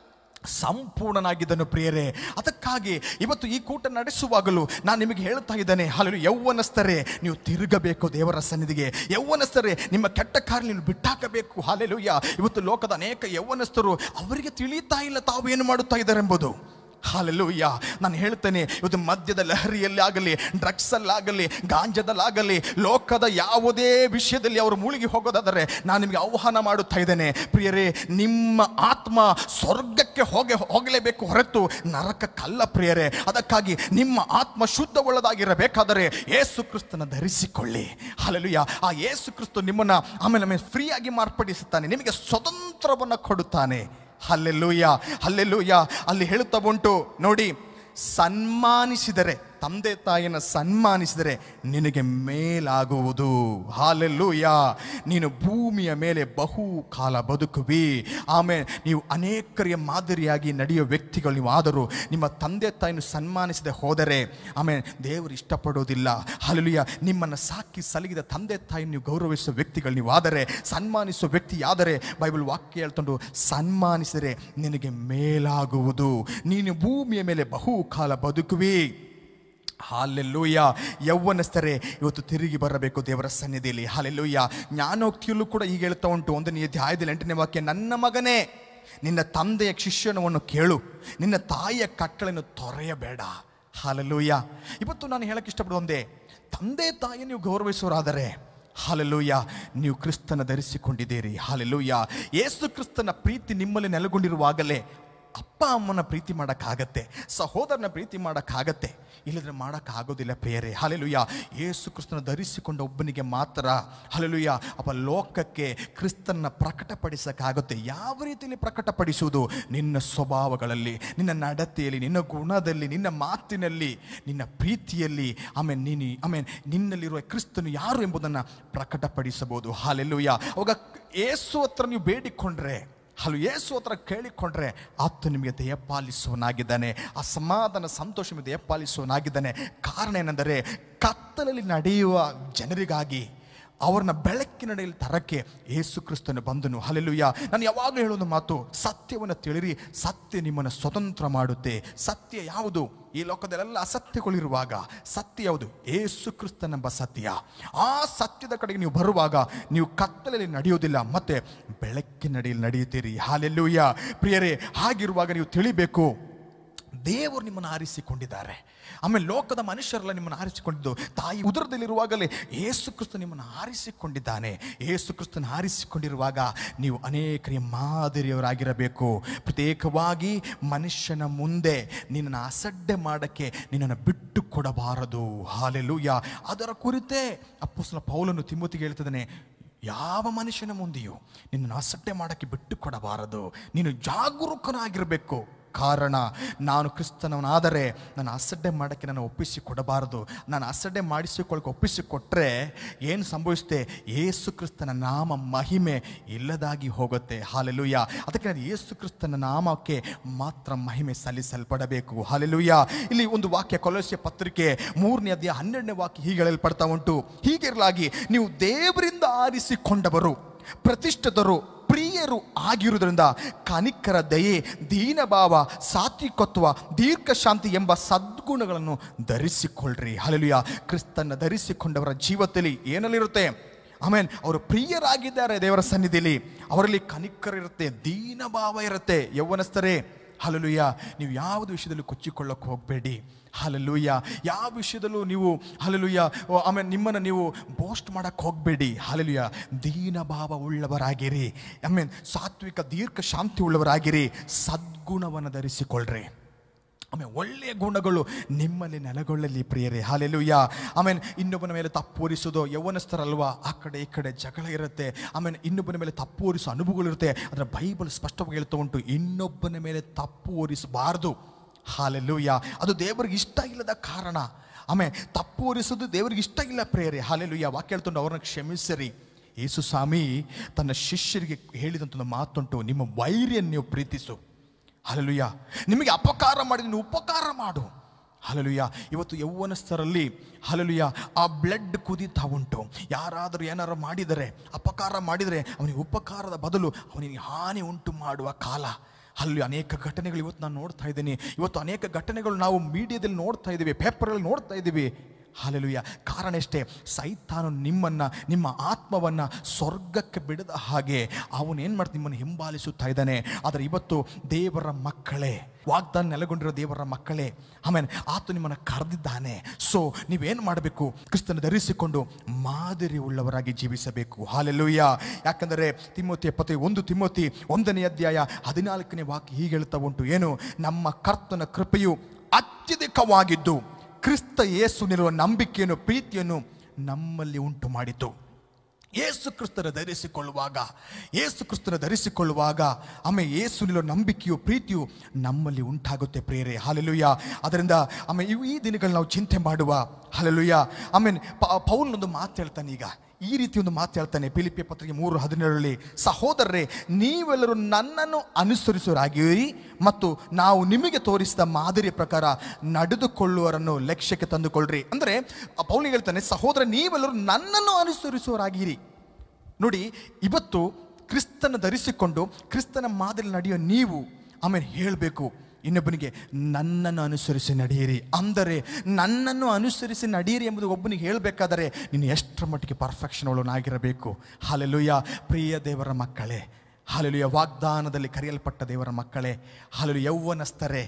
ಸಂಪೂರ್ಣನಾಗಿದ್ದನು ಪ್ರಿಯರೇ ಅದಕ್ಕಾಗಿ ಇವತ್ತು ಈ ಕೂಟ ನಡೆಸುವಾಗಲೂ ನಾನು ನಿಮಗೆ ಹೇಳ್ತಾ ಇದ್ದೇನೆ ಹಲವು ಯೌವನಸ್ಥರೇ ನೀವು ತಿರುಗಬೇಕು ದೇವರ ಸನ್ನಿಧಿಗೆ ಯೌವನಸ್ಥರೇ ನಿಮ್ಮ ಕೆಟ್ಟ ಕಾರ್ಯ ನೀವು ಬಿಟ್ಟಾಕಬೇಕು ಹಾಲೆಲುಯ್ಯ ಇವತ್ತು ಲೋಕದ ಅನೇಕ ಯೌವನಸ್ಥರು ಅವರಿಗೆ ತಿಳಿಯುತ್ತಾ ಇಲ್ಲ ತಾವು ಏನು ಮಾಡುತ್ತಾ ಇದ್ದಾರೆ ಎಂಬುದು ಹಾಲೆಲೂಯ್ಯ ನಾನು ಹೇಳ್ತೇನೆ ಇವತ್ತು ಮದ್ಯದ ಲಹರಿಯಲ್ಲಿ ಆಗಲಿ ಡ್ರಗ್ಸಲ್ಲಾಗಲಿ ಗಾಂಜದಲ್ಲಾಗಲಿ ಲೋಕದ ಯಾವುದೇ ವಿಷಯದಲ್ಲಿ ಅವರು ಮುಳುಗಿ ಹೋಗೋದಾದರೆ ನಾನು ನಿಮಗೆ ಆಹ್ವಾನ ಮಾಡುತ್ತಾ ಇದ್ದೇನೆ ಪ್ರಿಯರೇ ನಿಮ್ಮ ಆತ್ಮ ಸ್ವರ್ಗಕ್ಕೆ ಹೋಗಿ ಹೋಗಲೇಬೇಕು ಹೊರತು ನರಕಕ್ಕಲ್ಲ ಪ್ರಿಯರೇ ಅದಕ್ಕಾಗಿ ನಿಮ್ಮ ಆತ್ಮ ಶುದ್ಧವುಳ್ಳದಾಗಿರಬೇಕಾದರೆ ಏಸು ಕ್ರಿಸ್ತನ ಧರಿಸಿಕೊಳ್ಳಿ ಹಾಲೆಲುಯ್ಯ ಆ ಏಸು ಕ್ರಿಸ್ತು ನಿಮ್ಮನ್ನ ಆಮೇಲೆ ಆಮೇಲೆ ಫ್ರೀಯಾಗಿ ಮಾರ್ಪಡಿಸುತ್ತಾನೆ ನಿಮಗೆ ಸ್ವತಂತ್ರವನ್ನು ಕೊಡುತ್ತಾನೆ ಹಲ್ಲೆಲ್ಲೂಯ್ಯ ಹಲ್ಲೆಲ್ಲೂಯ್ಯ ಅಲ್ಲಿ ಹೇಳುತ್ತಾ ಉಂಟು ನೋಡಿ ಸನ್ಮಾನಿಸಿದರೆ ತಂದೆ ತಾಯಿಯನ್ನು ಸನ್ಮಾನಿಸಿದರೆ ನಿನಗೆ ಮೇಲಾಗುವುದು ಹಾಲೆಲ್ಲೂಯ್ಯ ನೀನು ಭೂಮಿಯ ಮೇಲೆ ಬಹು ಕಾಲ ಬದುಕುವಿ ಆಮೇಲೆ ನೀವು ಅನೇಕರಿಗೆ ಮಾದರಿಯಾಗಿ ನಡೆಯೋ ವ್ಯಕ್ತಿಗಳು ನೀವು ಆದರೂ ನಿಮ್ಮ ತಂದೆ ತಾಯಿಯನ್ನು ಸನ್ಮಾನಿಸದೆ ಹೋದರೆ ಆಮೇಲೆ ದೇವರು ಇಷ್ಟಪಡೋದಿಲ್ಲ ಹಾಲೆಲೂಯ್ಯ ನಿಮ್ಮನ್ನು ಸಾಕಿ ಸಲಗಿದ ತಂದೆ ತಾಯಿ ನೀವು ಗೌರವಿಸುವ ವ್ಯಕ್ತಿಗಳು ನೀವು ಆದರೆ ಸನ್ಮಾನಿಸುವ ವ್ಯಕ್ತಿ ಆದರೆ ಬೈಬಲ್ ವಾಕ್ಯ ಹೇಳ್ಕೊಂಡು ಸನ್ಮಾನಿಸಿದರೆ ನಿನಗೆ ಮೇಲಾಗುವುದು ನೀನು ಭೂಮಿಯ ಮೇಲೆ ಬಹು ಕಾಲ ಬದುಕುವಿ ಹಾಲೆಲ್ಲೂಯ್ಯ ಯೌವನಸ್ಥರೇ ಇವತ್ತು ತಿರುಗಿ ಬರಬೇಕು ದೇವರ ಸನ್ನಿಧಿಯಲ್ಲಿ ಹಾಲೆಲ್ಲೂಯ್ಯ ಜ್ಞಾನೋಕ್ತಿಯಲ್ಲೂ ಕೂಡ ಈಗ ಹೇಳ್ತಾ ಉಂಟು ಒಂದನೇ ಅಧ್ಯಾಯದಲ್ಲಿ ಎಂಟನೇ ವಾಕ್ಯ ನನ್ನ ಮಗನೇ ನಿನ್ನ ತಂದೆಯ ಶಿಷ್ಯನವನ್ನು ಕೇಳು ನಿನ್ನ ತಾಯಿಯ ಕಟ್ಟಳೆಯನ್ನು ತೊರೆಯಬೇಡ ಹಾಲೆಲ್ಲೂಯ್ಯ ಇವತ್ತು ನಾನು ಹೇಳಕ್ಕೆ ಇಷ್ಟಪಡೋ ಒಂದೇ ತಂದೆ ತಾಯಿ ನೀವು ಗೌರವಿಸೋರಾದರೆ ಹಾಲೆಲೂಯ್ಯ ನೀವು ಕ್ರಿಸ್ತನ ಧರಿಸಿಕೊಂಡಿದ್ದೀರಿ ಹಾಲೆಲೂಯ್ಯ ಯೇಸು ಕ್ರಿಸ್ತನ ಪ್ರೀತಿ ನಿಮ್ಮಲ್ಲಿ ನೆಲೆಗೊಂಡಿರುವಾಗಲೇ ಅಪ್ಪ ಅಮ್ಮನ ಪ್ರೀತಿ ಮಾಡೋಕ್ಕಾಗತ್ತೆ ಸಹೋದರನ ಪ್ರೀತಿ ಮಾಡೋಕ್ಕಾಗತ್ತೆ ಇಲ್ಲದ್ರೆ ಮಾಡೋಕ್ಕಾಗೋದಿಲ್ಲ ಪ್ರಿಯರೇ ಹಲೆಲುಯ್ಯ ಯೇಸು ಕ್ರಿಸ್ತನ ಧರಿಸಿಕೊಂಡ ಒಬ್ಬನಿಗೆ ಮಾತ್ರ ಹಲೆಲುಯ್ಯ ಅಪ್ಪ ಲೋಕಕ್ಕೆ ಕ್ರಿಸ್ತನ ಪ್ರಕಟಪಡಿಸೋಕ್ಕಾಗುತ್ತೆ ಯಾವ ರೀತಿಯಲ್ಲಿ ಪ್ರಕಟಪಡಿಸುವುದು ನಿನ್ನ ಸ್ವಭಾವಗಳಲ್ಲಿ ನಿನ್ನ ನಡತೆಯಲ್ಲಿ ನಿನ್ನ ಗುಣದಲ್ಲಿ ನಿನ್ನ ಮಾತಿನಲ್ಲಿ ನಿನ್ನ ಪ್ರೀತಿಯಲ್ಲಿ ಆಮೇಲೆ ನೀನು ಆಮೇಲೆ ನಿನ್ನಲ್ಲಿರುವ ಕ್ರಿಸ್ತನು ಯಾರು ಎಂಬುದನ್ನು ಪ್ರಕಟಪಡಿಸಬಹುದು ಹಾಲೆಲ್ಲುಯ್ಯ ಅವಾಗ ಏಸು ಹತ್ರ ನೀವು ಬೇಡಿಕೊಂಡ್ರೆ ಹಲವು ಯೇಸು ಹತ್ರ ಕೇಳಿಕೊಂಡ್ರೆ ಆತ ನಿಮಗೆ ದಯಪಾಲಿಸುವನಾಗಿದ್ದಾನೆ ಆ ಸಮಾಧಾನ ಸಂತೋಷ ನಿಮಗೆ ದಯಪಾಲಿಸುವನಾಗಿದ್ದಾನೆ ಕಾರಣ ಏನೆಂದರೆ ಕತ್ತಲಲ್ಲಿ ನಡೆಯುವ ಜನರಿಗಾಗಿ ಅವ್ರನ್ನ ಬೆಳಕಿನಡೆಯಲ್ಲಿ ತರಕ್ಕೆ ಯೇಸು ಕ್ರಿಸ್ತನು ಬಂದನು ಹಲೆಲುಯ್ಯ ನಾನು ಯಾವಾಗಲೂ ಹೇಳೋದು ಮಾತು ಸತ್ಯವನ್ನು ತಿಳಿರಿ ಸತ್ಯ ನಿಮ್ಮನ್ನು ಸ್ವತಂತ್ರ ಮಾಡುತ್ತೆ ಸತ್ಯ ಯಾವುದು ಈ ಲೋಕದಲ್ಲೆಲ್ಲ ಅಸತ್ಯಗಳಿರುವಾಗ ಸತ್ಯ ಯಾವುದು ಏಸು ಕ್ರಿಸ್ತನೆಂಬ ಸತ್ಯ ಆ ಸತ್ಯದ ಕಡೆಗೆ ನೀವು ಬರುವಾಗ ನೀವು ಕತ್ತಲಲ್ಲಿ ನಡೆಯೋದಿಲ್ಲ ಮತ್ತೆ ಬೆಳಕಿನಡೆಯಲ್ಲಿ ನಡೆಯುತ್ತೀರಿ ಹಾಲೆಲ್ಲೂಯ್ಯ ಪ್ರಿಯರೇ ಹಾಗಿರುವಾಗ ನೀವು ತಿಳಿಬೇಕು ದೇವರು ನಿಮ್ಮನ್ನು ಆರಿಸಿಕೊಂಡಿದ್ದಾರೆ ಆಮೇಲೆ ಲೋಕದ ಮನುಷ್ಯರೆಲ್ಲ ನಿಮ್ಮನ್ನು ಆರಿಸಿಕೊಂಡಿದ್ದು ತಾಯಿ ಉದರದಲ್ಲಿರುವಾಗಲೇ ಏಸು ಕ್ರಿಸ್ತ ನಿಮ್ಮನ್ನು ಆರಿಸಿಕೊಂಡಿದ್ದಾನೆ ಏಸು ಕ್ರಿಸ್ತನ ಆರಿಸಿಕೊಂಡಿರುವಾಗ ನೀವು ಅನೇಕರಿಗೆ ಮಾದರಿಯವರಾಗಿರಬೇಕು ಪ್ರತ್ಯೇಕವಾಗಿ ಮನುಷ್ಯನ ಮುಂದೆ ನಿನ್ನನ್ನು ಅಸಡ್ಡೆ ಮಾಡೋಕ್ಕೆ ನಿನ್ನನ್ನು ಬಿಟ್ಟು ಕೊಡಬಾರದು ಹಾಲೆಲೂಯ ಅದರ ಕುರಿತೇ ಅಪ್ಪುಸಲ ಪೌಲನು ತಿಮ್ಮತಿಗೆ ಹೇಳ್ತಿದ್ದಾನೆ ಯಾವ ಮನುಷ್ಯನ ಮುಂದೆಯೂ ನಿನ್ನನ್ನು ಅಸಡ್ಡೆ ಮಾಡೋಕ್ಕೆ ಬಿಟ್ಟು ಕೊಡಬಾರದು ನೀನು ಜಾಗರೂಕನಾಗಿರಬೇಕು ಕಾರಣ ನಾನು ಕ್ರಿಸ್ತನವನಾದರೆ ನಾನು ಅಸಡ್ಡೆ ಮಾಡೋಕ್ಕೆ ನಾನು ಒಪ್ಪಿಸಿ ಕೊಡಬಾರದು ನಾನು ಅಸಡ್ಡೆ ಮಾಡಿಸಿಕೊಳ್ಳಕ್ಕೆ ಒಪ್ಪಿಸಿಕೊಟ್ರೆ ಏನು ಸಂಭವಿಸುತ್ತೆ ಏಸು ಕ್ರಿಸ್ತನ ನಾಮ ಮಹಿಮೆ ಇಲ್ಲದಾಗಿ ಹೋಗುತ್ತೆ ಹಾಲೆಲುಯ್ಯ ಅದಕ್ಕೆ ನಾನು ಏಸು ಕ್ರಿಸ್ತನ ನಾಮಕ್ಕೆ ಮಾತ್ರ ಮಹಿಮೆ ಸಲ್ಲಿಸಲ್ಪಡಬೇಕು ಹಾಲೆಲುಯ್ಯ ಇಲ್ಲಿ ಒಂದು ವಾಕ್ಯ ಕೊಲಸಿಯ ಪತ್ರಿಕೆ ಮೂರನೇ ಅಧ್ಯಾಯ ಹನ್ನೆರಡನೇ ವಾಕ್ಯ ಹೀಗೆ ಹೇಳಲ್ಪಡ್ತಾ ಉಂಟು ಹೀಗಿರಲಾಗಿ ನೀವು ದೇವರಿಂದ ಆರಿಸಿಕೊಂಡವರು ಪ್ರತಿಷ್ಠಿತರು ಪ್ರಿಯರು ಆಗಿರುವುದರಿಂದ ಕನಿಕರ ದಯೆ ದೀನಭಾವ ಸಾತ್ವಿಕತ್ವ ದೀರ್ಘಶಾಂತಿ ಎಂಬ ಸದ್ಗುಣಗಳನ್ನು ಧರಿಸಿಕೊಳ್ಳ್ರಿ ಹಲಲಿಯ ಕ್ರಿಸ್ತನ್ನ ಧರಿಸಿಕೊಂಡವರ ಜೀವದಲ್ಲಿ ಏನಲ್ಲಿರುತ್ತೆ ಆಮೇಲೆ ಅವರು ಪ್ರಿಯರಾಗಿದ್ದಾರೆ ದೇವರ ಸನ್ನಿಧಿಯಲ್ಲಿ ಅವರಲ್ಲಿ ಕನಿಕರ ಇರುತ್ತೆ ದೀನಭಾವ ಇರುತ್ತೆ ಯೌವನಸ್ಥರೇ ಹಲಲುಯ್ಯ ನೀವು ಯಾವುದು ವಿಷಯದಲ್ಲಿ ಕೊಚ್ಚಿಕೊಳ್ಳಕ್ಕೆ ಹೋಗಬೇಡಿ ಹಲಲುಯ್ಯ ಯಾವ ವಿಷಯದಲ್ಲೂ ನೀವು ಹಲಲುಯ್ಯ ಓ, ಆಮೇಲೆ ನಿಮ್ಮನ್ನು ನೀವು ಬೋಸ್ಟ್ ಮಾಡಕ್ಕೆ ಹೋಗಬೇಡಿ ಹಲಲುಯ್ಯ ದೀನಭಾವ ಉಳ್ಳವರಾಗಿರಿ ಆಮೇಲೆ ಸಾತ್ವಿಕ ದೀರ್ಘ ಶಾಂತಿ ಉಳ್ಳವರಾಗಿರಿ ಸದ್ಗುಣವನ್ನು ಧರಿಸಿಕೊಳ್ಳ್ರಿ ಆಮೇಲೆ ಒಳ್ಳೆಯ ಗುಣಗಳು ನಿಮ್ಮಲ್ಲಿ ನೆಲೆಗೊಳ್ಳಲಿ ಪ್ರಿಯರೇ ಹಾಲೆಲುಯ್ಯ ಆಮೇಲೆ ಇನ್ನೊಬ್ಬನ ಮೇಲೆ ತಪ್ಪು ಹೊರಿಸೋದು ಯೌವನಸ್ಥರಲ್ವಾ ಆ ಕಡೆ ಈ ಕಡೆ ಜಗಳ ಇರುತ್ತೆ ಆಮೇಲೆ ಇನ್ನೊಬ್ಬನ ಮೇಲೆ ತಪ್ಪು ಹೊರಿಸೋ ಅನುಭವಗಳಿರುತ್ತೆ ಅದರ ಬೈಬಲ್ ಸ್ಪಷ್ಟವಾಗಿ ಹೇಳ್ತಾ ಉಂಟು ಇನ್ನೊಬ್ಬನ ಮೇಲೆ ತಪ್ಪು ಹೊರಿಸಬಾರ್ದು ಹಾಲೆಲುಯ್ಯ ಅದು ದೇವರಿಗೆ ಇಷ್ಟ ಇಲ್ಲದ ಕಾರಣ ಆಮೇಲೆ ತಪ್ಪು ಹೊರಿಸೋದು ದೇವರಿಗೆ ಇಷ್ಟ ಇಲ್ಲ ಪ್ರೇಯರೆ ಹಾಲೆಲುಯ್ಯ ವಾಕ್ಯ ಹೇಳ್ಕೊಂಡು ಅವ್ರನ್ನ ಕ್ಷಮಿಸಿರಿ ಯೇಸು ಸ್ವಾಮಿ ತನ್ನ ಶಿಷ್ಯರಿಗೆ ಹೇಳಿದಂಥ ಒಂದು ಮಾತುಂಟು ನಿಮ್ಮ ವೈರಿಯನ್ನು ನೀವು ಪ್ರೀತಿಸು ಹಲಲುಯ್ಯ ನಿಮಗೆ ಅಪಕಾರ ಮಾಡಿದ ನೀನು ಉಪಕಾರ ಮಾಡು ಹಲಲುಯ್ಯ ಇವತ್ತು ಯೌವನಸ್ಥರಲ್ಲಿ ಹಲಲುಯ್ಯ ಆ ಬ್ಲಡ್ ಕುದೀತಾ ಉಂಟು ಯಾರಾದರೂ ಏನಾರು ಮಾಡಿದರೆ ಅಪಕಾರ ಮಾಡಿದರೆ ಅವನಿಗೆ ಉಪಕಾರದ ಬದಲು ಅವನಿಗೆ ಹಾನಿ ಉಂಟು ಮಾಡುವ ಕಾಲ ಅಲ್ಲಿ ಅನೇಕ ಘಟನೆಗಳು ಇವತ್ತು ನಾನು ನೋಡ್ತಾ ಇದ್ದೀನಿ ಇವತ್ತು ಅನೇಕ ಘಟನೆಗಳು ನಾವು ಮೀಡಿಯಾದಲ್ಲಿ ನೋಡ್ತಾ ಇದ್ದೀವಿ ಪೇಪರಲ್ಲಿ ನೋಡ್ತಾ ಇದ್ದೀವಿ ಹಾಲೆಲುಯ್ಯ ಕಾರಣ ಎಷ್ಟೇ ಸೈತಾನು ನಿಮ್ಮನ್ನ ನಿಮ್ಮ ಆತ್ಮವನ್ನ ಸ್ವರ್ಗಕ್ಕೆ ಬಿಡದ ಹಾಗೆ ಅವನು ಏನು ಮಾಡ್ತಾ ನಿಮ್ಮನ್ನು ಹಿಂಬಾಲಿಸುತ್ತಾ ಇದ್ದಾನೆ ಆದರೆ ಇವತ್ತು ದೇವರ ಮಕ್ಕಳೇ ವಾಗ್ದಾನ ನೆಲೆಗೊಂಡಿರೋ ದೇವರ ಮಕ್ಕಳೇ ಆಮೇಲೆ ಆತ ನಿಮ್ಮನ್ನು ಕರೆದಿದ್ದಾನೆ ಸೊ ನೀವೇನು ಮಾಡಬೇಕು ಕ್ರಿಸ್ತನ ಧರಿಸಿಕೊಂಡು ಮಾದರಿ ಉಳ್ಳವರಾಗಿ ಜೀವಿಸಬೇಕು ಹಾಲೆಲುಯ್ಯ ಯಾಕಂದರೆ ತಿಮ್ಮೋತಿ ಎಪ್ಪತ್ತೈ ಒಂದು ತಿಮ್ಮೋತಿ ಒಂದನೇ ಅಧ್ಯಾಯ ಹದಿನಾಲ್ಕನೇ ವಾಕ್ಯ ಹೀಗೆ ಹೇಳ್ತಾ ಉಂಟು ಏನು ನಮ್ಮ ಕರ್ತನ ಕೃಪೆಯು ಅತ್ಯಧಿಕವಾಗಿದ್ದು ಕ್ರಿಸ್ತ ಯೇಸುನಿರುವ ನಂಬಿಕೆಯನ್ನು ಪ್ರೀತಿಯನ್ನು ನಮ್ಮಲ್ಲಿ ಉಂಟು ಮಾಡಿತು ಯೇಸು ಕ್ರಿಸ್ತನ ಧರಿಸಿಕೊಳ್ಳುವಾಗ ಯೇಸು ಕ್ರಿಸ್ತನ ಧರಿಸಿಕೊಳ್ಳುವಾಗ ಆಮೇಲೆ ಯೇಸು ನಿಲ್ಲೋ ನಂಬಿಕೆಯು ಪ್ರೀತಿಯು ನಮ್ಮಲ್ಲಿ ಉಂಟಾಗುತ್ತೆ ಪ್ರೇರೆ ಹಾಲೆಲುಯ್ಯ ಅದರಿಂದ ಆಮೇಲೆ ಇವು ಈ ದಿನಗಳು ನಾವು ಚಿಂತೆ ಮಾಡುವ ಹಾಲೆಲುಯ್ಯ ಆಮೇಲೆ ಪೌಲ್ನೊಂದು ಮಾತು ಹೇಳ್ತಾನೆ ಈಗ ಈ ರೀತಿ ಒಂದು ಮಾತು ಹೇಳ್ತಾನೆ ಪಿಲಿಪಿ ಪತ್ರಿಕೆ ಮೂರು ಹದಿನೇಳರಲ್ಲಿ ಸಹೋದರರೇ ನೀವೆಲ್ಲರೂ ನನ್ನನ್ನು ಅನುಸರಿಸುವರಾಗಿರಿ ಮತ್ತು ನಾವು ನಿಮಗೆ ತೋರಿಸಿದ ಮಾದರಿಯ ಪ್ರಕಾರ ನಡೆದುಕೊಳ್ಳುವರನ್ನು ಲಕ್ಷ್ಯಕ್ಕೆ ತಂದುಕೊಳ್ಳ್ರಿ ಅಂದರೆ ಪೌಲಿಗೆ ಹೇಳ್ತಾನೆ ಸಹೋದರ ನೀವೆಲ್ಲರೂ ನನ್ನನ್ನು ಅನುಸರಿಸುವರಾಗಿರಿ ನೋಡಿ ಇವತ್ತು ಕ್ರಿಸ್ತನ ಧರಿಸಿಕೊಂಡು ಕ್ರಿಸ್ತನ ಮಾದರಿ ನಡೆಯೋ ನೀವು ಆಮೇಲೆ ಹೇಳಬೇಕು ಇನ್ನೊಬ್ಬನಿಗೆ ನನ್ನನ್ನು ಅನುಸರಿಸಿ ನಡೆಯಿರಿ ಅಂದರೆ ನನ್ನನ್ನು ಅನುಸರಿಸಿ ನಡೆಯಿರಿ ಎಂಬುದು ಒಬ್ಬನಿಗೆ ಹೇಳಬೇಕಾದರೆ ನೀನು ಎಷ್ಟರ ಮಟ್ಟಿಗೆ ಪರ್ಫೆಕ್ಷನ್ ಒಳನಾಗಿರಬೇಕು ಹಾಲೆಲುಯ್ಯ ಪ್ರಿಯ ದೇವರ ಮಕ್ಕಳೇ ಹಾಲೆಲುಯ್ಯ ವಾಗ್ದಾನದಲ್ಲಿ ಕರೆಯಲ್ಪಟ್ಟ ದೇವರ ಮಕ್ಕಳೇ ಹಾಲೆಲು ಯೌವನಸ್ಥರೇ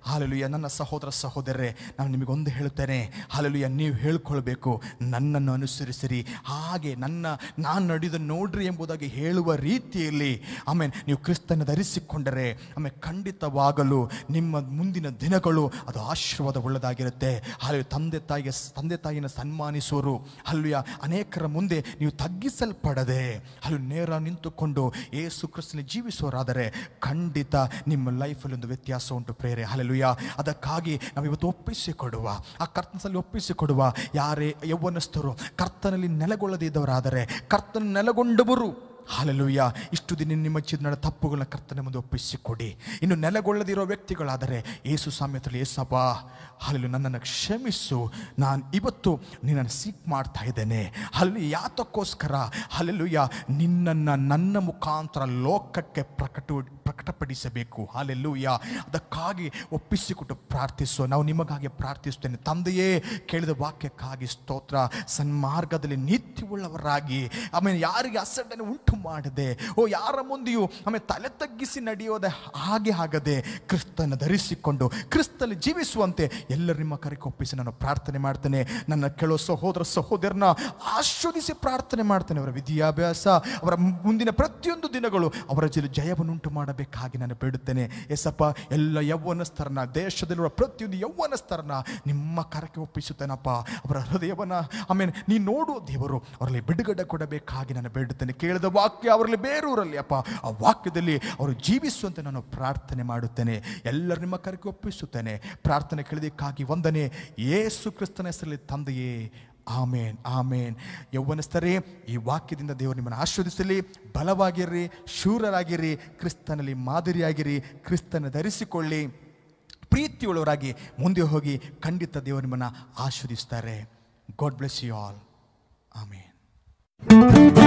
ಹಾಲೆಲುಯ್ಯ ನನ್ನ ಸಹೋದರ ಸಹೋದರರೇ ನಾನು ನಿಮಗೊಂದು ಹೇಳುತ್ತೇನೆ ಹಾಲೆಲುಯ್ಯ ನೀವು ಹೇಳ್ಕೊಳ್ಬೇಕು ನನ್ನನ್ನು ಅನುಸರಿಸಿರಿ ಹಾಗೆ ನನ್ನ ನಾನು ನಡೆದು ನೋಡ್ರಿ ಎಂಬುದಾಗಿ ಹೇಳುವ ರೀತಿಯಲ್ಲಿ ಆಮೇಲೆ ನೀವು ಕ್ರಿಸ್ತನ ಧರಿಸಿಕೊಂಡರೆ ಆಮೇಲೆ ಖಂಡಿತವಾಗಲು ನಿಮ್ಮ ಮುಂದಿನ ದಿನಗಳು ಅದು ಆಶೀರ್ವಾದ ಉಳ್ಳದಾಗಿರುತ್ತೆ ಹಾಗೆ ತಂದೆ ತಾಯಿಗೆ ತಂದೆ ತಾಯಿನ ಸನ್ಮಾನಿಸುವರು ಅಲ್ಲುಯ ಅನೇಕರ ಮುಂದೆ ನೀವು ತಗ್ಗಿಸಲ್ಪಡದೆ ಅಲ್ಲಿ ನೇರ ನಿಂತುಕೊಂಡು ಏಸು ಕ್ರಿಸ್ತನ ಜೀವಿಸುವರಾದರೆ ಖಂಡಿತ ನಿಮ್ಮ ಲೈಫಲ್ಲಿ ಒಂದು ವ್ಯತ್ಯಾಸ ಉಂಟು ಪ್ರೇರೆ ಹಲಲುಯ ಅದಕ್ಕಾಗಿ ನಾವು ಇವತ್ತು ಒಪ್ಪಿಸಿಕೊಡುವ ಆ ಕರ್ತನಲ್ಲಿ ಒಪ್ಪಿಸಿಕೊಡುವ ಯಾರೇ ಯೌವನಸ್ಥರು ಕರ್ತನಲ್ಲಿ ನೆಲೆಗೊಳ್ಳದೇ ಇದ್ದವರಾದರೆ ಕರ್ತನ ನೆಲೆಗೊಂಡವರು ಹಾಲೆಲುಯ್ಯ ಇಷ್ಟು ದಿನ ನಿಮ್ಮ ಚಿನ್ನದ ತಪ್ಪುಗಳನ್ನ ಕರ್ತನ ಮುಂದೆ ಒಪ್ಪಿಸಿಕೊಡಿ ಇನ್ನು ನೆಲೆಗೊಳ್ಳದಿರೋ ವ್ಯಕ್ತಿಗಳಾದರೆ ಏಸು ಸಾಮ್ಯದಲ್ಲಿ ಏಸಪ್ಪ ಹಾಲೆಲು ನನ್ನನ್ನು ಕ್ಷಮಿಸು ನಾನು ಇವತ್ತು ನಿನ್ನನ್ನು ಸೀಕ್ ಮಾಡ್ತಾ ಇದ್ದೇನೆ ಅಲ್ಲಿ ಯಾತಕ್ಕೋಸ್ಕರ ಹಾಲೆಲುಯ್ಯ ನಿನ್ನನ್ನು ನನ್ನ ಮುಖಾಂತರ ಲೋಕಕ್ಕೆ ಪ್ರಕಟ ಪ್ರಕಟಪಡಿಸಬೇಕು ಹಾಲೆಲ್ಲೂಯ್ಯ ಅದಕ್ಕಾಗಿ ಒಪ್ಪಿಸಿಕೊಟ್ಟು ಪ್ರಾರ್ಥಿಸು ನಾವು ನಿಮಗಾಗಿ ಪ್ರಾರ್ಥಿಸ್ತೇನೆ ತಂದೆಯೇ ಕೇಳಿದ ವಾಕ್ಯಕ್ಕಾಗಿ ಸ್ತೋತ್ರ ಸನ್ಮಾರ್ಗದಲ್ಲಿ ನಿತ್ಯವುಳ್ಳವರಾಗಿ ಆಮೇಲೆ ಯಾರಿಗೆ ಅಸಡ್ಡನೆ ಉಂಟು ಮಾಡದೆ ಓ ಯಾರ ಮುಂದೆಯೂ ಆಮೇಲೆ ತಲೆ ತಗ್ಗಿಸಿ ನಡೆಯೋದೆ ಹಾಗೆ ಆಗದೆ ಕ್ರಿಸ್ತನ ಧರಿಸಿಕೊಂಡು ಕ್ರಿಸ್ತಲ್ಲಿ ಜೀವಿಸುವಂತೆ ಎಲ್ಲರ ನಿಮ್ಮ ಕರೆಗೆ ಒಪ್ಪಿಸಿ ನಾನು ಪ್ರಾರ್ಥನೆ ಮಾಡ್ತೇನೆ ನನ್ನ ಕೆಲವು ಸಹೋದರ ಸಹೋದರನ ಆಶ್ವದಿಸಿ ಪ್ರಾರ್ಥನೆ ಮಾಡ್ತೇನೆ ಅವರ ವಿದ್ಯಾಭ್ಯಾಸ ಅವರ ಮುಂದಿನ ಪ್ರತಿಯೊಂದು ದಿನಗಳು ಅವರ ಜೊತೆ ಜಯವನ್ನುಂಟು ಮಾಡಬೇಕಾಗಿ ನಾನು ಬೇಡುತ್ತೇನೆ ಎಸಪ್ಪ ಎಲ್ಲ ಯೌವನಸ್ಥರನ್ನ ದೇಶದಲ್ಲಿರುವ ಪ್ರತಿಯೊಂದು ಯೌವನಸ್ಥರನ್ನ ನಿಮ್ಮ ಕರಕ್ಕೆ ಒಪ್ಪಿಸುತ್ತೇನಪ್ಪ ಅವರ ಹೃದಯವನ್ನ ಆಮೇಲೆ ನೀ ನೋಡುವ ದೇವರು ಅವರಲ್ಲಿ ಬಿಡುಗಡೆ ಕೊಡಬೇಕಾಗಿ ನಾನು ಬೇಡುತ್ತೇನೆ ಕೇಳಿದ ವಾಕ್ಯ ಅವರಲ್ಲಿ ಬೇರೂರಲ್ಲಿ ಅಪ್ಪ ಆ ವಾಕ್ಯದಲ್ಲಿ ಅವರು ಜೀವಿಸುವಂತೆ ನಾನು ಪ್ರಾರ್ಥನೆ ಮಾಡುತ್ತೇನೆ ಎಲ್ಲರ ನಿಮ್ಮ ಕರಕ್ಕೆ ಒಪ್ಪಿಸುತ್ತೇನೆ ಪ್ರಾರ್ಥನೆ ಕೇಳಿದಕ್ಕಾಗಿ ವಂದನೆ ಯೇಸು ಕ್ರಿಸ್ತನ ಹೆಸರಲ್ಲಿ ತಂದೆಯೇ ಆಮೇನ್ ಆಮೇನ್ ಯೌವನಸ್ಥರೇ ಈ ವಾಕ್ಯದಿಂದ ದೇವರು ನಿಮ್ಮನ್ನು ಆಶ್ವದಿಸಲಿ ಬಲವಾಗಿರ್ರಿ ಶೂರರಾಗಿರಿ ಕ್ರಿಸ್ತನಲ್ಲಿ ಮಾದರಿಯಾಗಿರಿ ಕ್ರಿಸ್ತನ ಧರಿಸಿಕೊಳ್ಳಿ ಪ್ರೀತಿಯುಳ್ಳವರಾಗಿ ಮುಂದೆ ಹೋಗಿ ಖಂಡಿತ ದೇವರು ನಿಮ್ಮನ್ನು ಆಶ್ವದಿಸ್ತಾರೆ god bless you all amen